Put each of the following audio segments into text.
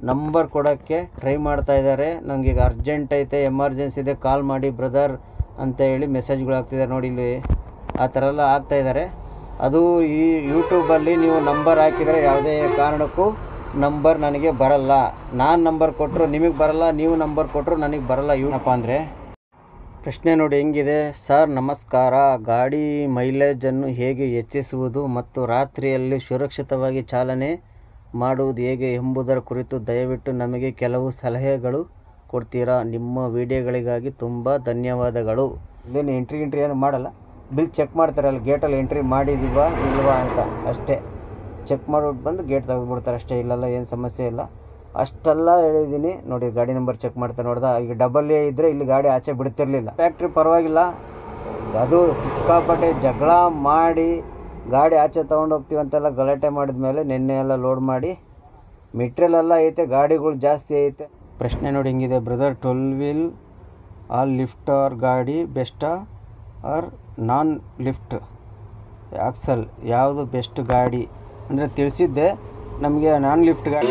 Number ಕೊಡೋಕ್ಕೆ try ಮಾಡ್ತಾ ಇದ್ದಾರೆ ನನಗೀಗ ಅರ್ಜೆಂಟ್ ಐತೆ ಎಮರ್ಜೆನ್ಸಿ ಇದೆ ಕಾಲ್ ಮಾಡಿ ಬ್ರದರ್ ಅಂತ ಹೇಳಿ ಮೆಸೇಜ್ಗಳು ಆಗ್ತಿದ್ದಾರೆ ನೋಡಿ ಇಲ್ಲಿ ಆ ಥರ ಎಲ್ಲ ಆಗ್ತಾ ಇದ್ದಾರೆ ಅದು ಈ ಯೂಟ್ಯೂಬಲ್ಲಿ ನೀವು ನಂಬರ್ ಹಾಕಿದರೆ ಯಾವುದೇ ಕಾರಣಕ್ಕೂ ನಂಬರ್ ನನಗೆ ಬರಲ್ಲ ನಾನು ನಂಬರ್ ಕೊಟ್ಟರು ನಿಮಗೆ ಬರಲ್ಲ ನೀವು ನಂಬರ್ ಕೊಟ್ಟರು ನನಗೆ ಬರಲ್ಲ ಏನಪ್ಪ ಅಂದರೆ ಪ್ರಶ್ನೆ ನೋಡಿ ಹೆಂಗಿದೆ ಸರ್ ನಮಸ್ಕಾರ ಗಾಡಿ ಮೈಲೇಜನ್ನು ಹೇಗೆ ಹೆಚ್ಚಿಸುವುದು ಮತ್ತು ರಾತ್ರಿಯಲ್ಲಿ ಸುರಕ್ಷಿತವಾಗಿ ಚಾಲನೆ ಮಾಡುವುದು ಹೇಗೆ ಎಂಬುದರ ಕುರಿತು ದಯವಿಟ್ಟು ನಮಗೆ ಕೆಲವು ಸಲಹೆಗಳು ಕೊಡ್ತೀರಾ ನಿಮ್ಮ ವಿಡಿಯೋಗಳಿಗಾಗಿ ತುಂಬ ಧನ್ಯವಾದಗಳು ಇಲ್ಲೇನು ಎಂಟ್ರಿ ಎಂಟ್ರಿ ಏನು ಮಾಡಲ್ಲ ಬಿಲ್ ಚೆಕ್ ಮಾಡ್ತಾರೆ ಅಲ್ಲಿ ಗೇಟಲ್ಲಿ ಎಂಟ್ರಿ ಮಾಡಿದೀವಾ ಇಲ್ವಾ ಅಂತ ಅಷ್ಟೇ ಚೆಕ್ ಮಾಡ್ಬಿಟ್ಟು ಬಂದು ಗೇಟ್ ತೆಗೆದುಬಿಡ್ತಾರೆ ಅಷ್ಟೇ ಇಲ್ಲೆಲ್ಲ ಏನು ಸಮಸ್ಯೆ ಇಲ್ಲ ಅಷ್ಟೆಲ್ಲ ಹೇಳಿದ್ದೀನಿ ನೋಡಿ ಗಾಡಿ ನಂಬರ್ ಚೆಕ್ ಮಾಡ್ತಾರೆ ನೋಡ್ದ ಈಗ ಡಬಲ್ ಎ ಇದ್ದರೆ ಇಲ್ಲಿ ಗಾಡಿ ಆಚೆ ಬಿಡ್ತಿರ್ಲಿಲ್ಲ ಫ್ಯಾಕ್ಟ್ರಿ ಪರವಾಗಿಲ್ಲ ಅದು ಸಿಕ್ಕಾಪಟ್ಟೆ ಜಗಳ ಮಾಡಿ ಗಾಡಿ ಆಚೆ ತೊಗೊಂಡು ಹೋಗ್ತೀವಿ ಅಂತೆಲ್ಲ ಗಲಾಟೆ ಮಾಡಿದ ಮೇಲೆ ನಿನ್ನೆ ಎಲ್ಲ ಲೋಡ್ ಮಾಡಿ ಮೆಟೀರಿಯಲ್ ಎಲ್ಲ ಐತೆ ಗಾಡಿಗಳು ಜಾಸ್ತಿ ಐತೆ ಪ್ರಶ್ನೆ ನೋಡಿ ಹೆಂಗಿದೆ brother twelve wheel all lift or ಗಾಡಿ ಬೆಸ್ಟಾ ಆರ್ ನಾನ್ ಲಿಫ್ಟ್ ಆಕ್ಸಲ್ ಯಾವುದು ಬೆಸ್ಟ್ ಗಾಡಿ ಅಂದರೆ ತಿಳಿಸಿದ್ದೆ ನಮಗೆ ನಾನ್ ಲಿಫ್ಟ್ ಗಾಡಿ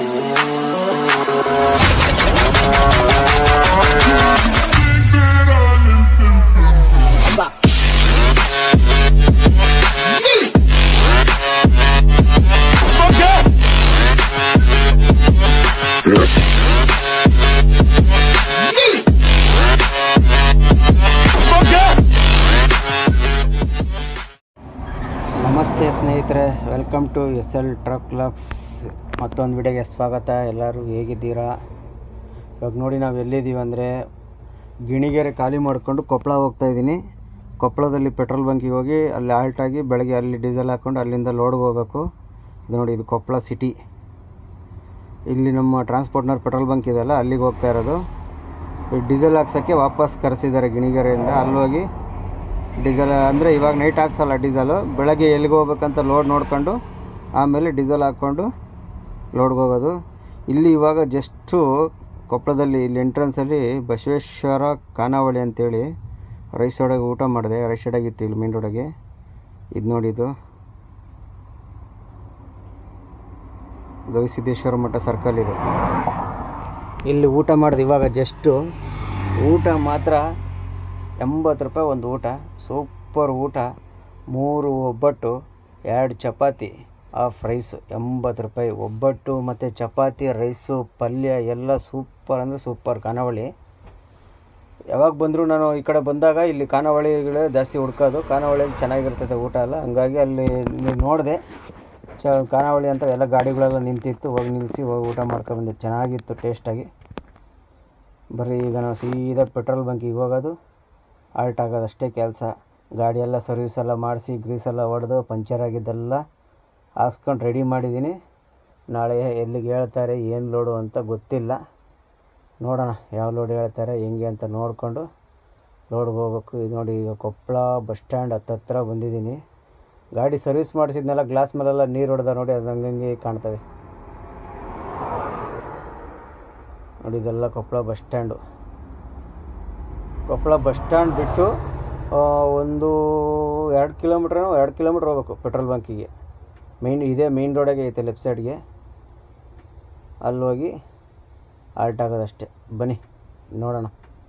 ನಮಸ್ತೆ ಸ್ನೇಹಿತರೆ welcome to S L truck vlogs ಮತ್ತೊಂದು ವಿಡಿಯೋಗೆ ಸ್ವಾಗತ ಎಲ್ಲರೂ ಹೇಗಿದ್ದೀರಾ ಇವಾಗ ನೋಡಿ ನಾವು ಎಲ್ಲಿದ್ದೀವಿ ಅಂದರೆ ಗಿಣಿಗೆರೆ ಖಾಲಿ ಮಾಡಿಕೊಂಡು ಕೊಪ್ಪಳ ಹೋಗ್ತಾ ಇದ್ದೀನಿ ಕೊಪ್ಪಳದಲ್ಲಿ ಪೆಟ್ರೋಲ್ ಬಂಕಿಗೆ ಹೋಗಿ ಅಲ್ಲಿ ಆಲ್ಟ್ ಆಗಿ ಬೆಳಗ್ಗೆ ಅಲ್ಲಿ ಡೀಸೆಲ್ ಹಾಕ್ಕೊಂಡು ಅಲ್ಲಿಂದ ಲೋಡ್ಗೆ ಹೋಗಬೇಕು ಇದು ನೋಡಿ ಇದು ಕೊಪ್ಪಳ ಸಿಟಿ ಇಲ್ಲಿ ನಮ್ಮ ಟ್ರಾನ್ಸ್ಪೋರ್ಟ್ನರ್ ಪೆಟ್ರೋಲ್ ಬಂಕ್ ಇದೆಯಲ್ಲ ಅಲ್ಲಿಗೆ ಹೋಗ್ತಾ ಇರೋದು ಈ ಡೀಸೆಲ್ ಹಾಕ್ಸೋಕ್ಕೆ ವಾಪಸ್ ಕರೆಸಿದ್ದಾರೆ ಗಿಣಿಗೆರೆಯಿಂದ ಅಲ್ಲಿ ಹೋಗಿ ಡೀಸೆಲ್ ಅಂದರೆ ಇವಾಗ ನೈಟ್ ಹಾಕ್ಸಲ್ಲ ಡೀಸೆಲು ಬೆಳಗ್ಗೆ ಎಲ್ಲಿಗೆ ಹೋಗ್ಬೇಕಂತ ಲೋಡ್ ನೋಡ್ಕೊಂಡು ಆಮೇಲೆ ಡೀಸೆಲ್ ಹಾಕ್ಕೊಂಡು ಲೋಡ್ಗೆ ಹೋಗೋದು ಇಲ್ಲಿ ಇವಾಗ ಜಸ್ಟು ಕೊಪ್ಪಳದಲ್ಲಿ ಇಲ್ಲಿ ಎಂಟ್ರೆನ್ಸಲ್ಲಿ ಬಸವೇಶ್ವರ ಖಾನಾವಳಿ ಅಂತೇಳಿ ರೈಸ್ ರೋಡಾಗೆ ಊಟ ಮಾಡಿದೆ ರೈಸ್ ರೋಡಾಗಿತ್ತು ಇಲ್ಲಿ ಮೇನ್ ರೋಡಾಗೆ ಇದು ನೋಡಿ ಇದು ಗವಿಸಿದ್ದೇಶ್ವರ ಮಠ ಸರ್ಕಲ್ ಇದು ಇಲ್ಲಿ ಊಟ ಮಾಡಿದೆ ಇವಾಗ ಜಸ್ಟು ಊಟ ಮಾತ್ರ ಎಂಬತ್ತು ರೂಪಾಯಿ ಒಂದು ಊಟ ಸೂಪರ್ ಊಟ ಮೂರು ಒಬ್ಬಟ್ಟು ಎರಡು ಚಪಾತಿ ಹಾಫ್ ರೈಸ್ ಎಂಬತ್ತು ರೂಪಾಯಿ ಒಬ್ಬಟ್ಟು ಮತ್ತು ಚಪಾತಿ ರೈಸು ಪಲ್ಯ ಎಲ್ಲ ಸೂಪರ್ ಅಂದರೆ ಸೂಪರ್ ಖಾನಾವಳಿ ಯಾವಾಗ ಬಂದರೂ ನಾನು ಈ ಕಡೆ ಬಂದಾಗ ಇಲ್ಲಿ ಖಾನಾವಳಿಗಳೇ ಜಾಸ್ತಿ ಹುಡ್ಕೋದು ಖಾನಾವಳಿಯಲ್ಲಿ ಚೆನ್ನಾಗಿರ್ತೈತೆ ಊಟ ಎಲ್ಲ ಹಂಗಾಗಿ ಅಲ್ಲಿ ನೋಡಿದೆ ಚ ಖಾನಾವಳಿ ಅಂತ ಎಲ್ಲ ಗಾಡಿಗಳೆಲ್ಲ ನಿಂತಿತ್ತು ಹೋಗಿ ನಿಲ್ಲಿಸಿ ಹೋಗಿ ಊಟ ಮಾಡ್ಕೊಂಡ್ಬಂದೆ ಚೆನ್ನಾಗಿತ್ತು ಟೇಸ್ಟಾಗಿ ಬರೀ ಈಗ ನಾವು ಸೀದಾ ಪೆಟ್ರೋಲ್ ಬಂಕಿಗೆ ಹೋಗೋದು ಆಲ್ಟ್ ಆಗೋದಷ್ಟೇ ಕೆಲಸ ಗಾಡಿ ಎಲ್ಲ ಸರ್ವಿಸ್ ಎಲ್ಲ ಮಾಡಿಸಿ ಗ್ರೀಸ್ ಎಲ್ಲ ಹೊಡೆದು ಪಂಚರ್ ಆಗಿದ್ದೆಲ್ಲ ಹಾಕ್ಸ್ಕೊಂಡು ರೆಡಿ ಮಾಡಿದ್ದೀನಿ ನಾಳೆ ಎಲ್ಲಿಗೆ ಹೇಳ್ತಾರೆ ಏನು ಲೋಡು ಅಂತ ಗೊತ್ತಿಲ್ಲ ನೋಡೋಣ ಯಾವ ಲೋಡ್ ಹೇಳ್ತಾರೆ ಹೆಂಗೆ ಅಂತ ನೋಡಿಕೊಂಡು ಲೋಡ್ಗೆ ಹೋಗ್ಬೇಕು ಇದು ನೋಡಿ ಈಗ ಕೊಪ್ಪಳ ಬಸ್ ಸ್ಟ್ಯಾಂಡ್ ಹತ್ತತ್ರ ಬಂದಿದ್ದೀನಿ ಗಾಡಿ ಸರ್ವಿಸ್ ಮಾಡಿಸಿದ್ನೆಲ್ಲ ಗ್ಲಾಸ್ ಮೇಲೆಲ್ಲ ನೀರು ಹೊಡೆದ ನೋಡಿ ಅದು ಹಂಗಂಗೆ ಕಾಣ್ತವೆ ನೋಡಿ ಇದೆಲ್ಲ Koppal bus stand Koppal bus stand ಬಿಟ್ಟು ಆ, ಒಂದು ಎರಡು ಕಿಲೋಮೀಟ್ರೇನೋ ಎರಡು ಕಿಲೋಮೀಟ್ರ್ ಹೋಗ್ಬೇಕು ಪೆಟ್ರೋಲ್ ಬಂಕಿಗೆ ಮೇಯ್ನ್ ಇದೇ ಮೇಯ್ನ್ ರೋಡಾಗೆ ಐತೆ ಲೆಫ್ಟ್ ಸೈಡ್ಗೆ ಅಲ್ಲಿ ಹೋಗಿ ಆಲ್ಟ್ ಆಗೋದಷ್ಟೇ ಬನ್ನಿ ನೋಡೋಣ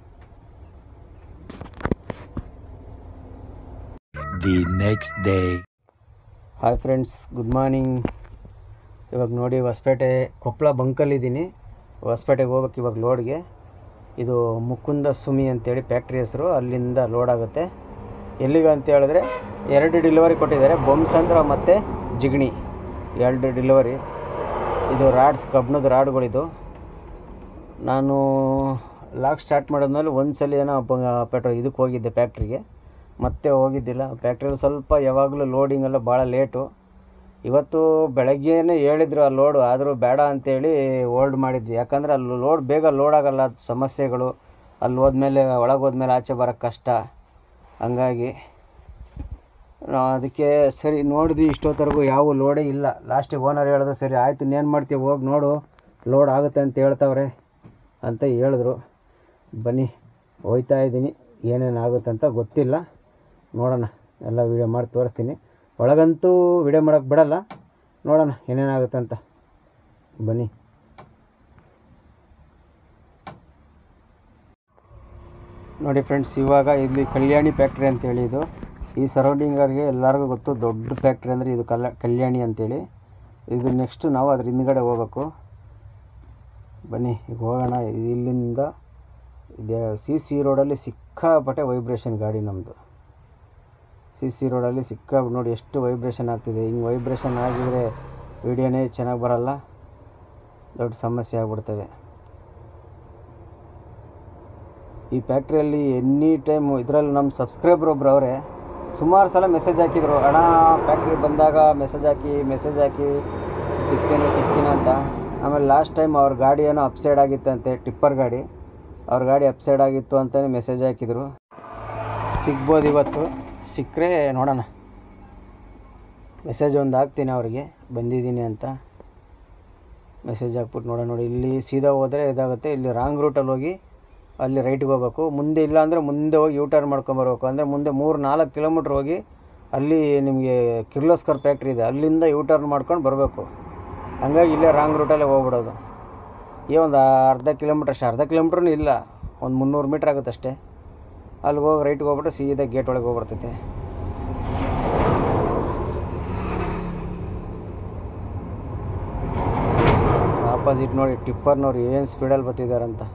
the next day. Hi friends good morning ಇವಾಗ ನೋಡಿ ಹೊಸಪೇಟೆ ಕೊಪ್ಪಳ ಬಂಕಲ್ಲಿದ್ದೀನಿ ಹೊಸಪೇಟೆಗೆ ಹೋಗ್ಬೇಕು ಇವಾಗ ಲೋಡ್ಗೆ ಇದು ಮುಕುಂದ ಸುಮಿ ಅಂತೇಳಿ ಫ್ಯಾಕ್ಟ್ರಿ ಹೆಸರು ಅಲ್ಲಿಂದ ಲೋಡ್ ಆಗುತ್ತೆ ಎಲ್ಲಿಗೆ ಅಂತ ಹೇಳಿದ್ರೆ ಎರಡು ಡಿಲಿವರಿ ಕೊಟ್ಟಿದ್ದಾರೆ ಬೊಮ್ಸಂದ್ರ ಮತ್ತು ಜಿಗಣಿ ಎರಡು ಡಿಲಿವರಿ ಇದು ರಾಡ್ಸ್ ಕಬ್ಣದ ರಾಡ್ಗಳಿದು ನಾನು ಲಾಕ್ ಸ್ಟಾರ್ಟ್ ಮಾಡಿದ್ಮೇಲೆ ಒಂದು ಸಲ ಏನೋ ಪೆಟ್ರೋಲ್ ಇದಕ್ಕೆ ಹೋಗಿದ್ದೆ ಫ್ಯಾಕ್ಟ್ರಿಗೆ ಮತ್ತೆ ಹೋಗಿದ್ದಿಲ್ಲ ಫ್ಯಾಕ್ಟ್ರಿಯಲ್ಲಿ ಸ್ವಲ್ಪ ಯಾವಾಗಲೂ ಲೋಡಿಂಗ್ ಎಲ್ಲ ಭಾಳ ಲೇಟು ಇವತ್ತು ಬೆಳಗ್ಗೆನೇ ಹೇಳಿದ್ರು ಆ ಲೋಡು ಆದರೂ ಬೇಡ ಅಂತೇಳಿ ಹೋಲ್ಡ್ ಮಾಡಿದ್ವಿ ಯಾಕಂದರೆ ಅಲ್ಲಿ ಲೋಡ್ ಬೇಗ ಲೋಡ್ ಆಗಲ್ಲ ಅದು ಸಮಸ್ಯೆಗಳು ಅಲ್ಲಿ ಹೋದ್ಮೇಲೆ ಒಳಗೆ ಹೋದ್ಮೇಲೆ ಆಚೆ ಬರೋಕ್ಕೆ ಕಷ್ಟ ಹಂಗಾಗಿ ನಾವು ಅದಕ್ಕೆ ಸರಿ ನೋಡಿದ್ವಿ ಇಷ್ಟೊತ್ತರೆಗೂ ಯಾವ ಲೋಡೇ ಇಲ್ಲ ಲಾಸ್ಟಿಗೆ ಓನರ್ ಹೇಳಿದ್ರು ಸರಿ ಆಯಿತು ಇನ್ನೇನು ಮಾಡ್ತೀವಿ ಹೋಗಿ ನೋಡು ಲೋಡ್ ಆಗುತ್ತೆ ಅಂತ ಹೇಳ್ತವ್ರೆ ಅಂತ ಹೇಳಿದ್ರು ಬನ್ನಿ ಹೋಯ್ತಾ ಇದ್ದೀನಿ ಏನೇನು ಆಗುತ್ತೆ ಅಂತ ಗೊತ್ತಿಲ್ಲ ನೋಡೋಣ ಎಲ್ಲ ವೀಡಿಯೋ ಮಾಡಿ ತೋರಿಸ್ತೀನಿ ಒಳಗಂತೂ ವೀಡಿಯೋ ಮಾಡೋಕ್ಕೆ ಬಿಡಲ್ಲ ನೋಡೋಣ ಏನೇನಾಗುತ್ತೆ ಅಂತ ಬನ್ನಿ ನೋಡಿ ಫ್ರೆಂಡ್ಸ್ ಇವಾಗ ಇಲ್ಲಿ ಕಲ್ಯಾಣಿ ಫ್ಯಾಕ್ಟ್ರಿ ಅಂತೇಳಿ ಇದು ಈ ಸರೌಂಡಿಂಗರಿಗೆ ಎಲ್ಲರಿಗೂ ಗೊತ್ತು ದೊಡ್ಡ ಫ್ಯಾಕ್ಟ್ರಿ ಅಂದರೆ ಇದು ಕಲ್ಲ ಕಲ್ಯಾಣಿ ಅಂತೇಳಿ ಇದು ನೆಕ್ಸ್ಟ್ ನಾವು ಅದ್ರ ಹಿಂದ್ಗಡೆ ಹೋಗ್ಬೇಕು ಬನ್ನಿ ಈಗ ಹೋಗೋಣ ಇಲ್ಲಿಂದ ಇದೆ ಸಿ ಸಿ ರೋಡಲ್ಲಿ ಸಿಕ್ಕಾಪಟ್ಟೆ ವೈಬ್ರೇಷನ್ ಗಾಡಿ ನಮ್ಮದು ಸಿ ಸಿ ರೋಡಲ್ಲಿ ಸಿಕ್ಕಾ ನೋಡಿ ಎಷ್ಟು ವೈಬ್ರೇಷನ್ ಆಗ್ತಿದೆ ಹಿಂಗೆ ವೈಬ್ರೇಷನ್ ಆಗಿದರೆ ವಿಡಿಯೋನೇ ಚೆನ್ನಾಗಿ ಬರಲ್ಲ ದೊಡ್ಡ ಸಮಸ್ಯೆ ಆಗ್ಬಿಡ್ತವೆ ಈ ಫ್ಯಾಕ್ಟ್ರಿಯಲ್ಲಿ ಎನಿ ಟೈಮ್ ಇದರಲ್ಲಿ ನಮ್ಮ ಸಬ್ಸ್ಕ್ರೈಬರ್ ಒಬ್ರು ಅವರೇ ಸುಮಾರು ಸಲ ಮೆಸೇಜ್ ಹಾಕಿದರು ಅಣ್ಣ ಫ್ಯಾಕ್ಟ್ರಿ ಬಂದಾಗ ಮೆಸೇಜ್ ಹಾಕಿ ಮೆಸೇಜ್ ಹಾಕಿ ಸಿಗ್ತೀನಿ ಸಿಗ್ತೀನಿ ಅಂತ ಆಮೇಲೆ ಲಾಸ್ಟ್ ಟೈಮ್ ಅವ್ರ ಗಾಡಿ ಏನೋ ಅಪ್ಸೈಡ್ ಆಗಿತ್ತಂತೆ ಟಿಪ್ಪರ್ ಗಾಡಿ ಅವ್ರ ಗಾಡಿ ಅಪ್ಸೈಡ್ ಆಗಿತ್ತು ಅಂತಲೇ ಮೆಸೇಜ್ ಹಾಕಿದರು ಸಿಗ್ಬೋದು ಇವತ್ತು ಸಿಕ್ಕರೆ ನೋಡೋಣ ಮೆಸೇಜ್ ಒಂದು ಹಾಕ್ತೀನಿ ಅವ್ರಿಗೆ ಬಂದಿದ್ದೀನಿ ಅಂತ ಮೆಸೇಜ್ ಹಾಕ್ಬಿಟ್ಟು ನೋಡೋಣ ನೋಡಿ ಇಲ್ಲಿ ಸೀದಾ ಹೋದರೆ ಇದಾಗುತ್ತೆ ಇಲ್ಲಿ ರಾಂಗ್ ರೂಟಲ್ಲಿ ಹೋಗಿ ಅಲ್ಲಿ ರೈಟ್ಗೆ ಹೋಗ್ಬೇಕು ಮುಂದೆ ಇಲ್ಲ ಅಂದರೆ ಮುಂದೆ ಹೋಗಿ ಯೂ ಟರ್ನ್ ಮಾಡ್ಕೊಂಬರ್ಬೇಕು ಅಂದರೆ ಮುಂದೆ ಮೂರು ನಾಲ್ಕು ಕಿಲೋಮೀಟ್ರ್ ಹೋಗಿ ಅಲ್ಲಿ ನಿಮಗೆ ಕಿರ್ಲೋಸ್ಕರ್ ಫ್ಯಾಕ್ಟ್ರಿ ಇದೆ ಅಲ್ಲಿಂದ ಯೂ ಟರ್ನ್ ಮಾಡ್ಕೊಂಡು ಬರಬೇಕು ಹಂಗಾಗಿ ಇಲ್ಲೇ ರಾಂಗ್ ರೂಟಲ್ಲೇ ಹೋಗ್ಬಿಡೋದು ಏ ಒಂದು ಅರ್ಧ ಕಿಲೋಮೀಟ್ರ್ ಅಷ್ಟೇ ಅರ್ಧ ಕಿಲೋಮೀಟ್ರೂ ಇಲ್ಲ ಒಂದು ಮುನ್ನೂರು ಮೀಟ್ರ್ ಆಗುತ್ತೆ ಅಷ್ಟೇ ಅಲ್ಲಿಗೆ ಹೋಗಿ ರೈಟ್ಗೆ ಹೋಗ್ಬಿಟ್ಟು ಸೀದಾ ಗೇಟ್ ಒಳಗೆ ಹೋಗ್ಬಿಡ್ತೈತೆ ಆಪೋಸಿಟ್ ನೋಡಿ ಟಿಪ್ಪರ್ನವ್ರು ಏನು ಸ್ಪೀಡಲ್ಲಿ ಬರ್ತಿದ್ದಾರಂತ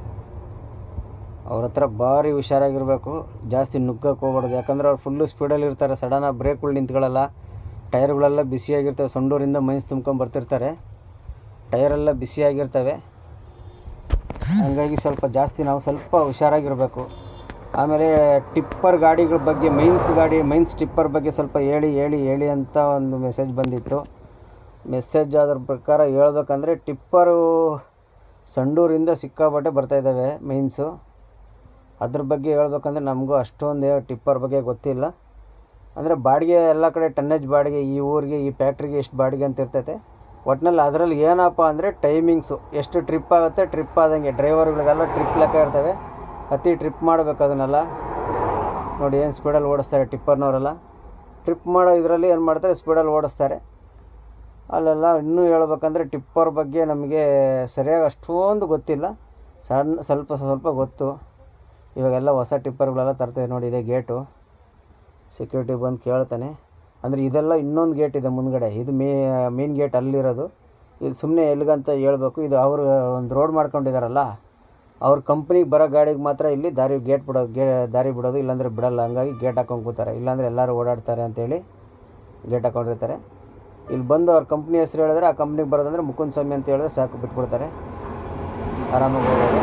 ಅವ್ರ ಹತ್ರ ಭಾರಿ ಹುಷಾರಾಗಿರಬೇಕು ಜಾಸ್ತಿ ನುಗ್ಗಕ್ಕೆ ಹೋಗ್ಬಾರ್ದು ಯಾಕಂದ್ರೆ ಅವ್ರು ಫುಲ್ಲು ಸ್ಪೀಡಲ್ಲಿ ಇರ್ತಾರೆ ಸಡನ್ನಾಗಿ ಬ್ರೇಕ್ಗಳು ನಿಂತ್ಕೊಳ್ಳಲ್ಲ ಟೈರ್ಗಳೆಲ್ಲ ಬಿಸಿಯಾಗಿರ್ತವೆ ಸೊಂಡೂರಿಂದ ಮೈನ್ಸ್ ತುಂಬ್ಕೊಂಡು ಬರ್ತಿರ್ತಾರೆ ಟೈರೆಲ್ಲ ಬಿಸಿಯಾಗಿರ್ತವೆ ಹಂಗಾಗಿ ಸ್ವಲ್ಪ ಜಾಸ್ತಿ ನಾವು ಸ್ವಲ್ಪ ಹುಷಾರಾಗಿರಬೇಕು ಆಮೇಲೆ ಟಿಪ್ಪರ್ ಗಾಡಿಗಳ ಬಗ್ಗೆ ಮೈನ್ಸ್ ಗಾಡಿ ಮೈನ್ಸ್ ಟಿಪ್ಪರ್ ಬಗ್ಗೆ ಸ್ವಲ್ಪ ಹೇಳಿ ಹೇಳಿ ಹೇಳಿ ಅಂತ ಒಂದು ಮೆಸೇಜ್ ಬಂದಿತ್ತು ಮೆಸೇಜ್ ಅದ್ರ ಪ್ರಕಾರ ಹೇಳ್ಬೇಕಂದ್ರೆ ಟಿಪ್ಪರು ಸಂಡೂರಿಂದ ಸಿಕ್ಕಾಪಟ್ಟೆ ಬರ್ತಾಯಿದ್ದಾವೆ ಮೈನ್ಸು ಅದ್ರ ಬಗ್ಗೆ ಹೇಳ್ಬೇಕಂದ್ರೆ ನಮಗೂ ಅಷ್ಟೊಂದು ಟಿಪ್ಪರ್ ಬಗ್ಗೆ ಗೊತ್ತಿಲ್ಲ ಅಂದರೆ ಬಾಡಿಗೆ ಎಲ್ಲ ಕಡೆ ಟನ್ನೇಜ್ ಬಾಡಿಗೆ ಈ ಊರಿಗೆ ಈ ಫ್ಯಾಕ್ಟ್ರಿಗೆ ಎಷ್ಟು ಬಾಡಿಗೆ ಅಂತ ಇರ್ತೈತೆ ಒಟ್ನಲ್ಲಿ ಅದರಲ್ಲಿ ಏನಪ್ಪ ಅಂದರೆ ಟೈಮಿಂಗ್ಸು ಎಷ್ಟು ಟ್ರಿಪ್ ಆಗುತ್ತೆ ಟ್ರಿಪ್ ಆದಂಗೆ ಡ್ರೈವರ್ಗಳಿಗೆಲ್ಲ ಟ್ರಿಪ್ ಲೆಕ್ಕ ಇರ್ತವೆ ಅತಿ ಟ್ರಿಪ್ ಮಾಡಬೇಕು ಅದನ್ನೆಲ್ಲ ನೋಡಿ ಏನು ಸ್ಪೀಡಲ್ಲಿ ಓಡಿಸ್ತಾರೆ ಟಿಪ್ಪರ್ನವರೆಲ್ಲ ಟ್ರಿಪ್ ಮಾಡೋ ಇದರಲ್ಲಿ ಏನು ಮಾಡ್ತಾರೆ ಸ್ಪೀಡಲ್ಲಿ ಓಡಿಸ್ತಾರೆ ಅಲ್ಲೆಲ್ಲ ಇನ್ನೂ ಹೇಳ್ಬೇಕಂದ್ರೆ ಟಿಪ್ಪರ್ ಬಗ್ಗೆ ನಮಗೆ ಸರಿಯಾಗಿ ಅಷ್ಟೊಂದು ಗೊತ್ತಿಲ್ಲ ಸಣ್ಣ ಸ್ವಲ್ಪ ಸ್ವಲ್ಪ ಗೊತ್ತು ಇವಾಗೆಲ್ಲ ಹೊಸ ಟಿಪ್ಪರ್ಗಳೆಲ್ಲ ತರ್ತೇವೆ ನೋಡಿ ಇದೆ ಗೇಟು ಸೆಕ್ಯೂರಿಟಿ ಬಂದು ಕೇಳ್ತಾನೆ ಅಂದರೆ ಇದೆಲ್ಲ ಇನ್ನೊಂದು ಗೇಟ್ ಇದೆ ಮುಂದ್ಗಡೆ ಇದು ಮೇ ಮೇನ್ ಗೇಟ್ ಅಲ್ಲಿರೋದು ಇದು ಸುಮ್ಮನೆ ಎಲ್ಲಿಗಂತ ಹೇಳ್ಬೇಕು ಇದು ಅವರು ಒಂದು ರೋಡ್ ಮಾಡ್ಕೊಂಡಿದ್ದಾರಲ್ಲ ಅವ್ರ ಕಂಪ್ನಿಗೆ ಬರೋ ಗಾಡಿಗೆ ಮಾತ್ರ ಇಲ್ಲಿ ದಾರಿ ಗೇಟ್ ಬಿಡೋದು ಗೇ ದಾರಿ ಬಿಡೋದು ಇಲ್ಲಾಂದರೆ ಬಿಡಲ್ಲ ಹಂಗಾಗಿ ಗೇಟ್ ಹಾಕೊಂಡು ಕೂತಾರೆ ಇಲ್ಲಾಂದರೆ ಎಲ್ಲರೂ ಓಡಾಡ್ತಾರೆ ಅಂತೇಳಿ ಗೇಟ್ ಹಾಕೊಂಡಿರ್ತಾರೆ ಇಲ್ಲಿ ಬಂದು ಅವ್ರ ಕಂಪ್ನಿ ಹೆಸರು ಹೇಳಿದ್ರೆ ಆ ಕಂಪ್ನಿಗೆ ಬರೋದಂದ್ರೆ ಮುಕುಂದ್ ಸ್ವಾಮಿ ಅಂತ ಹೇಳಿದ್ರೆ ಸಾಕು ಬಿಟ್ಬಿಡ್ತಾರೆ ಆರಾಮಾಗಿ ಹೋಗೋದು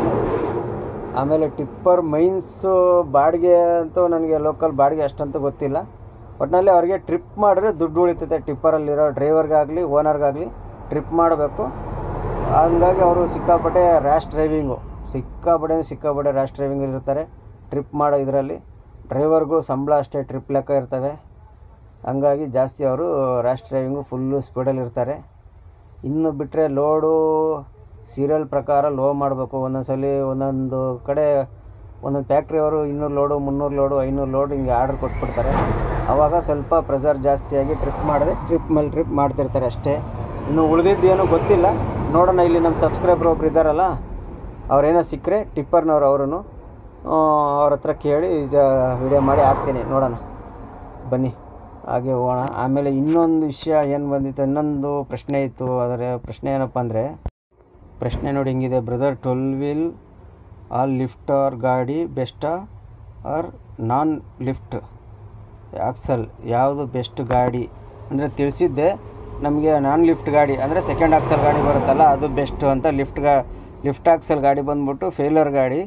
ಆಮೇಲೆ ಟಿಪ್ಪರ್ ಮೈನ್ಸು ಬಾಡಿಗೆ ಅಂತೂ ನನಗೆ ಲೋಕಲ್ ಬಾಡಿಗೆ ಅಷ್ಟಂತೂ ಗೊತ್ತಿಲ್ಲ ಒಟ್ಟಿನಲ್ಲಿ ಅವ್ರಿಗೆ ಟ್ರಿಪ್ ಮಾಡಿದ್ರೆ ದುಡ್ಡು ಉಳಿತೈತೆ ಟಿಪ್ಪರಲ್ಲಿರೋ ಡ್ರೈವರ್ಗಾಗಲಿ ಓನರ್ಗಾಗಲಿ ಟ್ರಿಪ್ ಮಾಡಬೇಕು ಹಂಗಾಗಿ ಅವರು ಸಿಕ್ಕಾಪಟ್ಟೆ ರ್ಯಾಶ್ ಡ್ರೈವಿಂಗು ಸಿಕ್ಕಾಪಟ್ಟೆ ಸಿಕ್ಕಾಪಟ್ಟೆ ರ್ಯಾಶ್ ಡ್ರೈವಿಂಗ್ ಇರ್ತಾರೆ ಟ್ರಿಪ್ ಮಾಡೋ ಇದರಲ್ಲಿ ಡ್ರೈವರ್ಗಳು ಸಂಬಳ ಅಷ್ಟೇ ಟ್ರಿಪ್ ಲೆಕ್ಕ ಇರ್ತವೆ ಹಂಗಾಗಿ ಜಾಸ್ತಿ ಅವರು ರ್ಯಾಶ್ ಡ್ರೈವಿಂಗು ಫುಲ್ಲು ಸ್ಪೀಡಲ್ಲಿ ಇರ್ತಾರೆ ಇನ್ನು ಬಿಟ್ಟರೆ ಲೋಡು ಸೀರಿಯಲ್ ಪ್ರಕಾರ ಲೋ ಮಾಡಬೇಕು ಒಂದೊಂದು ಸಲ ಒಂದೊಂದು ಕಡೆ ಒಂದೊಂದು ಫ್ಯಾಕ್ಟ್ರಿಯವರು ಇನ್ನೂರು ಲೋಡು ಮುನ್ನೂರು ಲೋಡು ಐನೂರು ಲೋಡು ಹಿಂಗೆ ಆರ್ಡ್ರ್ ಕೊಟ್ಬಿಡ್ತಾರೆ ಆವಾಗ ಸ್ವಲ್ಪ ಪ್ರೆಸರ್ ಜಾಸ್ತಿಯಾಗಿ ಟ್ರಿಪ್ ಮಾಡಿದೆ ಟ್ರಿಪ್ ಮೇಲೆ ಟ್ರಿಪ್ ಮಾಡ್ತಿರ್ತಾರೆ ಅಷ್ಟೇ ಇನ್ನು ಉಳಿದಿದ್ದು ಏನೂ ಗೊತ್ತಿಲ್ಲ ನೋಡೋಣ ಇಲ್ಲಿ ನಮ್ಮ ಸಬ್ಸ್ಕ್ರೈಬರ್ ಒಬ್ರು ಇದ್ದಾರಲ್ಲ ಅವ್ರೇನೋ ಸಿಕ್ಕರೆ ಟಿಪ್ಪರ್ನವ್ರು ಅವರು ಅವ್ರ ಹತ್ರ ಕೇಳಿ ವಿಡಿಯೋ ಮಾಡಿ ಹಾಕ್ತೀನಿ ನೋಡೋಣ ಬನ್ನಿ ಹಾಗೆ ಹೋಗೋಣ ಆಮೇಲೆ ಇನ್ನೊಂದು ವಿಷಯ ಏನು ಬಂದಿತ್ತು ಇನ್ನೊಂದು ಪ್ರಶ್ನೆ ಇತ್ತು ಅದರ ಪ್ರಶ್ನೆ ಏನಪ್ಪ ಅಂದರೆ ಪ್ರಶ್ನೆ ನೋಡಿ ಹಿಂಗಿದೆ brother twelve wheel all lift or ಗಾಡಿ ಬೆಸ್ಟಾ ಆರ್ ನಾನ್ ಲಿಫ್ಟ್ ಆಕ್ಸಲ್ ಯಾವುದು ಬೆಸ್ಟ್ ಗಾಡಿ ಅಂದರೆ ತಿಳಿಸಿದ್ದೆ ನಮಗೆ ನಾನ್ ಲಿಫ್ಟ್ ಗಾಡಿ ಅಂದರೆ ಸೆಕೆಂಡ್ ಆಕ್ಸಲ್ ಗಾಡಿ ಬರುತ್ತಲ್ಲ ಅದು ಬೆಸ್ಟು ಅಂತ ಲಿಫ್ಟ್ ಗಾ ಲಿಫ್ಟ್ ಆಕ್ಸಲ್ ಗಾಡಿ ಬಂದ್ಬಿಟ್ಟು ಫೇಲರ್ ಗಾಡಿ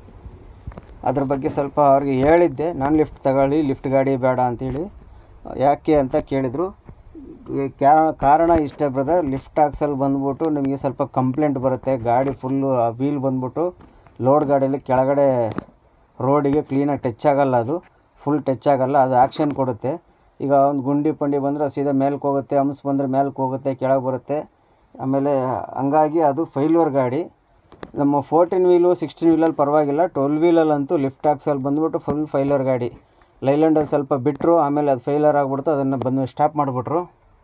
ಅದ್ರ ಬಗ್ಗೆ ಸ್ವಲ್ಪ ಅವ್ರಿಗೆ ಹೇಳಿದ್ದೆ ನಾನ್ ಲಿಫ್ಟ್ ತಗೊಳ್ಳಿ ಲಿಫ್ಟ್ ಗಾಡಿ ಬೇಡ ಅಂತೇಳಿ ಯಾಕೆ ಅಂತ ಕೇಳಿದರು ಕ್ಯಾ- ಕಾರಣ ಇಷ್ಟೇ ಬ್ರದರ್ ಲಿಫ್ಟ್ ಆಕ್ಸಲ್ ಬಂದ್ಬಿಟ್ಟು ನಿಮಗೆ ಸ್ವಲ್ಪ ಕಂಪ್ಲೇಂಟ್ ಬರುತ್ತೆ ಗಾಡಿ ಫುಲ್ಲು ಆ ವೀಲ್ ಬಂದ್ಬಿಟ್ಟು ಲೋಡ್ ಗಾಡಿಯಲ್ಲಿ ಕೆಳಗಡೆ ರೋಡಿಗೆ ಕ್ಲೀನಾಗಿ ಟಚ್ ಆಗಲ್ಲ ಅದು ಫುಲ್ ಟಚ್ ಆಗಲ್ಲ ಅದು ಆ್ಯಕ್ಷನ್ ಕೊಡುತ್ತೆ ಈಗ ಒಂದು ಗುಂಡಿ ಪಂಡಿ ಬಂದರೆ ಸೀದಾ ಮೇಲ್ಕ್ಕೆ ಹೋಗುತ್ತೆ ಹಂಸ್ ಬಂದರೆ ಮೇಲ್ಕ್ಕೆ ಹೋಗುತ್ತೆ ಕೆಳಗೆ ಬರುತ್ತೆ ಆಮೇಲೆ ಹಂಗಾಗಿ ಅದು ಫೈಲ್ಯೂರ್ ಗಾಡಿ ನಮ್ಮ ಫೋರ್ಟೀನ್ ವೀಲು ಸಿಕ್ಸ್ಟೀನ್ ವೀಲಲ್ಲಿ ಪರವಾಗಿಲ್ಲ ಟ್ವೆಲ್ ವೀಲಲ್ಲಂತೂ ಲಿಫ್ಟ್ ಆಕ್ಸಲ್ ಬಂದ್ಬಿಟ್ಟು ಫುಲ್ ಫೈಲರ್ ಗಾಡಿ ಲೈಲ್ಯಾಂಡಲ್ಲಿ ಸ್ವಲ್ಪ ಬಿಟ್ಟರು ಆಮೇಲೆ ಅದು ಫೈಲರ್ ಆಗಿಬಿಡ್ತು ಅದನ್ನು ಬಂದು ಸ್ಟಾಪ್ ಮಾಡಿಬಿಟ್ರು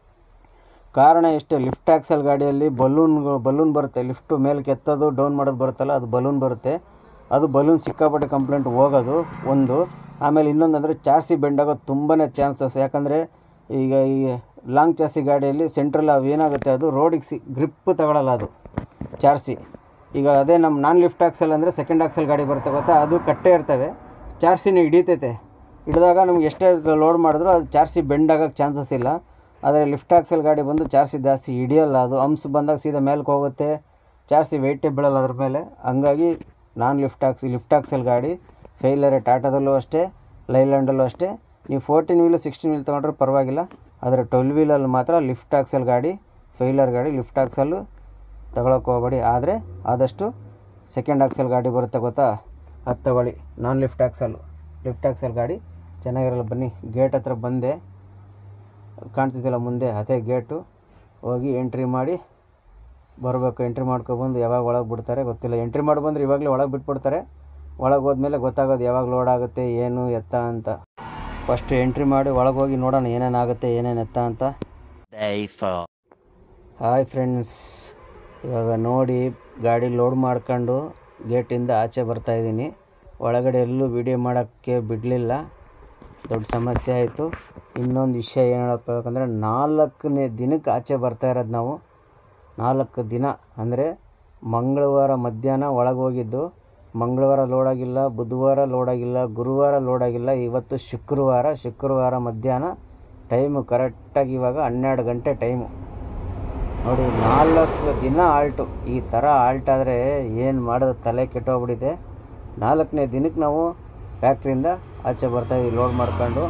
ಕಾರಣ ಇಷ್ಟೇ ಲಿಫ್ಟ್ ಆಕ್ಸಲ್ ಗಾಡಿಯಲ್ಲಿ ಬಲೂನ್ ಬಲೂನ್ ಬರುತ್ತೆ ಲಿಫ್ಟು ಮೇಲ್ಕ್ಕೆ ಎತ್ತೋದು ಡೌನ್ ಮಾಡೋದು ಬರುತ್ತಲ್ಲ ಅದು ಬಲೂನ್ ಬರುತ್ತೆ ಅದು ಬಲೂನ್ ಸಿಕ್ಕಾಪಟ್ಟೆ ಕಂಪ್ಲೇಂಟ್ ಹೋಗೋದು ಒಂದು ಆಮೇಲೆ ಇನ್ನೊಂದು ಅಂದರೆ ಚಾರ್ಸಿ ಬೆಂಡ್ ಆಗೋದು ತುಂಬಾ ಚಾನ್ಸಸ್ ಯಾಕಂದರೆ ಈಗ ಈ ಲಾಂಗ್ ಚಾರ್ಸಿ ಗಾಡಿಯಲ್ಲಿ ಸೆಂಟ್ರಲ್ ಅವು ಏನಾಗುತ್ತೆ ಅದು ರೋಡಿಗೆ ಸಿ ಗ್ರಿಪ್ ತಗೊಳ್ಳಲ್ಲ ಅದು ಚಾರ್ಸಿ ಈಗ ಅದೇ ನಮ್ಮ ನಾನ್ ಲಿಫ್ಟ್ ಆಕ್ಸಲ್ ಅಂದರೆ ಸೆಕೆಂಡ್ ಆಕ್ಸಲ್ ಗಾಡಿ ಬರುತ್ತೆ ಗೊತ್ತಾ ಅದು ಕಟ್ಟೆ ಇರ್ತವೆ ಚಾರ್ಸಿನ ಹಿಡಿತೈತೆ ಹಿಡಿದಾಗ ನಮ್ಗೆ ಎಷ್ಟೇ ಲೋಡ್ ಮಾಡಿದ್ರು ಅದು ಚಾರ್ಸಿ ಬೆಂಡ್ ಆಗೋಕ್ಕೆ ಚಾನ್ಸಸ್ ಇಲ್ಲ ಆದರೆ ಲಿಫ್ಟ್ ಆಕ್ಸಲ್ ಗಾಡಿ ಬಂದು ಚಾರ್ಸಿ ಜಾಸ್ತಿ ಹಿಡಿಯಲ್ಲ ಅದು ಹಂಪ್ಸ್ ಬಂದಾಗ ಸೀದಾ ಮೇಲ್ಕ್ಕೆ ಹೋಗುತ್ತೆ ಚಾರ್ಸಿ ವೆಯ್ಟೇ ಬೀಳಲ್ಲ ಅದ್ರ ಮೇಲೆ ಹಂಗಾಗಿ non lift axle lift axle ಗಾಡಿ ಫೇಲರೇ ಟಾಟಾದಲ್ಲೂ ಅಷ್ಟೇ ಲೈಲ್ಯಾಂಡಲ್ಲೂ ಅಷ್ಟೇ ನೀವು ಫೋರ್ಟೀನ್ ವೀಲು ಸಿಕ್ಸ್ಟೀನ್ ವೀಲ್ ತೊಗೊಂಡ್ರೆ ಪರವಾಗಿಲ್ಲ ಆದರೆ ಟ್ವೆಲ್ ವೀಲಲ್ಲಿ ಮಾತ್ರ ಲಿಫ್ಟ್ ಆಕ್ಸಲ್ ಗಾಡಿ ಫೈಲರ್ ಗಾಡಿ ಲಿಫ್ಟ್ ಆಕ್ಸಲ್ಲು ತಗೊಳಕ್ಕೆ ಹೋಗಬೇಡಿ ಆದರೆ ಆದಷ್ಟು ಸೆಕೆಂಡ್ ಆಕ್ಸಲ್ ಗಾಡಿ ಬರುತ್ತೆ ಗೊತ್ತಾ ಅದು ತಗೊಳ್ಳಿ ನಾನ್ ಲಿಫ್ಟ್ ಆಕ್ಸಲ್ಲು ಲಿಫ್ಟ್ ಆಕ್ಸಲ್ ಗಾಡಿ ಚೆನ್ನಾಗಿರಲ್ಲ ಬನ್ನಿ ಗೇಟ್ ಹತ್ರ ಬಂದೆ ಕಾಣ್ತಿದ್ದಿಲ್ಲ ಮುಂದೆ ಅದೇ ಗೇಟು ಹೋಗಿ ಎಂಟ್ರಿ ಮಾಡಿ ಬರಬೇಕು ಎಂಟ್ರಿ ಮಾಡ್ಕೊಬಂದು ಯಾವಾಗ ಒಳಗೆ ಬಿಡ್ತಾರೆ ಗೊತ್ತಿಲ್ಲ ಎಂಟ್ರಿ ಮಾಡಿ ಬಂದ್ರೆ ಇವಾಗಲೇ ಒಳಗೆ ಬಿಟ್ಬಿಡ್ತಾರೆ ಒಳಗೆ ಹೋದ್ಮೇಲೆ ಗೊತ್ತಾಗೋದು ಯಾವಾಗ ಲೋಡ್ ಆಗುತ್ತೆ ಏನು ಎತ್ತ ಅಂತ ಫಸ್ಟ್ ಎಂಟ್ರಿ ಮಾಡಿ ಒಳಗೆ ಹೋಗಿ ನೋಡೋಣ ಏನೇನಾಗುತ್ತೆ ಏನೇನು ಎತ್ತ ಅಂತ Day 4. ಹಾಯ್ ಫ್ರೆಂಡ್ಸ್ ಇವಾಗ ನೋಡಿ ಗಾಡಿ ಲೋಡ್ ಮಾಡ್ಕೊಂಡು ಗೇಟಿಂದ ಆಚೆ ಬರ್ತಾಯಿದ್ದೀನಿ ಒಳಗಡೆ ಎಲ್ಲೂ ವಿಡಿಯೋ ಮಾಡೋಕ್ಕೆ ಬಿಡಲಿಲ್ಲ ದೊಡ್ಡ ಸಮಸ್ಯೆ ಆಯಿತು ಇನ್ನೊಂದು ವಿಷಯ ಏನು ಹೇಳಬೇಕಂದ್ರೆ ನಾಲ್ಕನೇ ದಿನಕ್ಕೆ ಆಚೆ ಬರ್ತಾ ಇರೋದು ನಾವು ನಾಲ್ಕು ದಿನ ಅಂದರೆ ಮಂಗಳವಾರ ಮಧ್ಯಾಹ್ನ ಒಳಗೆ ಹೋಗಿದ್ದು ಮಂಗಳವಾರ ಲೋಡ್ ಆಗಿಲ್ಲ ಬುಧವಾರ ಲೋಡ್ ಆಗಿಲ್ಲ ಗುರುವಾರ ಲೋಡ್ ಆಗಿಲ್ಲ ಇವತ್ತು ಶುಕ್ರವಾರ ಶುಕ್ರವಾರ ಮಧ್ಯಾಹ್ನ ಟೈಮು ಕರೆಕ್ಟಾಗಿ ಇವಾಗ ಹನ್ನೆರಡು ಗಂಟೆ ಟೈಮು ನೋಡಿ ನಾಲ್ಕು ದಿನ ಆಲ್ಟು ಈ ಥರ ಆಲ್ಟ್ ಆದರೆ ಏನು ಮಾಡೋದು ತಲೆ ಕೆಟ್ಟೋಗ್ಬಿಟ್ಟಿದೆ ನಾಲ್ಕನೇ ದಿನಕ್ಕೆ ನಾವು ಫ್ಯಾಕ್ಟ್ರಿಯಿಂದ ಆಚೆ ಬರ್ತಾಯಿದ್ದೀವಿ ಲೋಡ್ ಮಾಡ್ಕೊಂಡು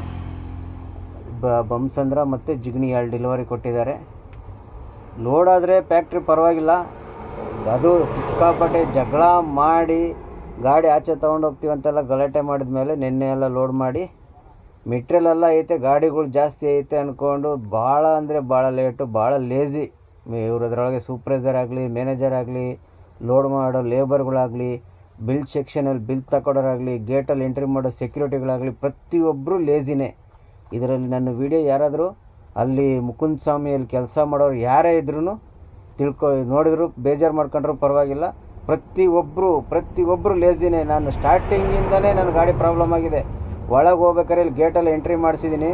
ಬ ಬಂಸಂದ್ರ ಮತ್ತು ಜಿಗಣಿ ಎರಡು ಡೆಲಿವರಿ ಕೊಟ್ಟಿದ್ದಾರೆ ಲೋಡ್ ಆದರೆ ಫ್ಯಾಕ್ಟ್ರಿ ಪರವಾಗಿಲ್ಲ ಅದು ಸಿಕ್ಕಾಪಟ್ಟೆ ಜಗಳ ಮಾಡಿ ಗಾಡಿ ಆಚೆ ತೊಗೊಂಡು ಹೋಗ್ತೀವಿ ಅಂತೆಲ್ಲ ಗಲಾಟೆ ಮಾಡಿದ ಮೇಲೆ ನಿನ್ನೆ ಎಲ್ಲ ಲೋಡ್ ಮಾಡಿ ಮೆಟ್ರಿಯಲ್ ಎಲ್ಲ ಐತೆ ಗಾಡಿಗಳು ಜಾಸ್ತಿ ಐತೆ ಅಂದ್ಕೊಂಡು ಭಾಳ ಅಂದರೆ ಭಾಳ ಲೇಟು ಭಾಳ ಲೇಝಿ ಇವ್ರು ಅದರೊಳಗೆ ಸೂಪ್ರೈಸರ್ ಆಗಲಿ ಮ್ಯಾನೇಜರ್ ಆಗಲಿ ಲೋಡ್ ಮಾಡೋ ಲೇಬರ್ಗಳಾಗಲಿ ಬಿಲ್ ಸೆಕ್ಷನಲ್ಲಿ ಬಿಲ್ ತಗೊಳ್ಳೋರಾಗಲಿ ಗೇಟಲ್ಲಿ ಎಂಟ್ರಿ ಮಾಡೋ ಸೆಕ್ಯೂರಿಟಿಗಳಾಗಲಿ ಪ್ರತಿಯೊಬ್ಬರು ಲೇಜಿನೇ ಇದರಲ್ಲಿ ನನ್ನ ವಿಡಿಯೋ ಯಾರಾದರೂ ಅಲ್ಲಿ ಮುಕುಂದ ಸ್ವಾಮಿಯಲ್ಲಿ ಕೆಲಸ ಮಾಡೋರು ಯಾರೇ ಇದ್ರೂ ತಿಳ್ಕೊ ನೋಡಿದ್ರು ಬೇಜಾರು ಮಾಡ್ಕೊಂಡ್ರು ಪರವಾಗಿಲ್ಲ ಪ್ರತಿಯೊಬ್ಬರು ಪ್ರತಿಯೊಬ್ಬರು ಲೇಜಿನೇ ನಾನು ಸ್ಟಾರ್ಟಿಂಗಿಂದನೇ ನನ್ನ ಗಾಡಿ ಪ್ರಾಬ್ಲಮ್ ಆಗಿದೆ ಒಳಗೆ ಹೋಗ್ಬೇಕಾದ್ರೆ ಇಲ್ಲಿ ಗೇಟಲ್ಲಿ ಎಂಟ್ರಿ ಮಾಡಿಸಿದ್ದೀನಿ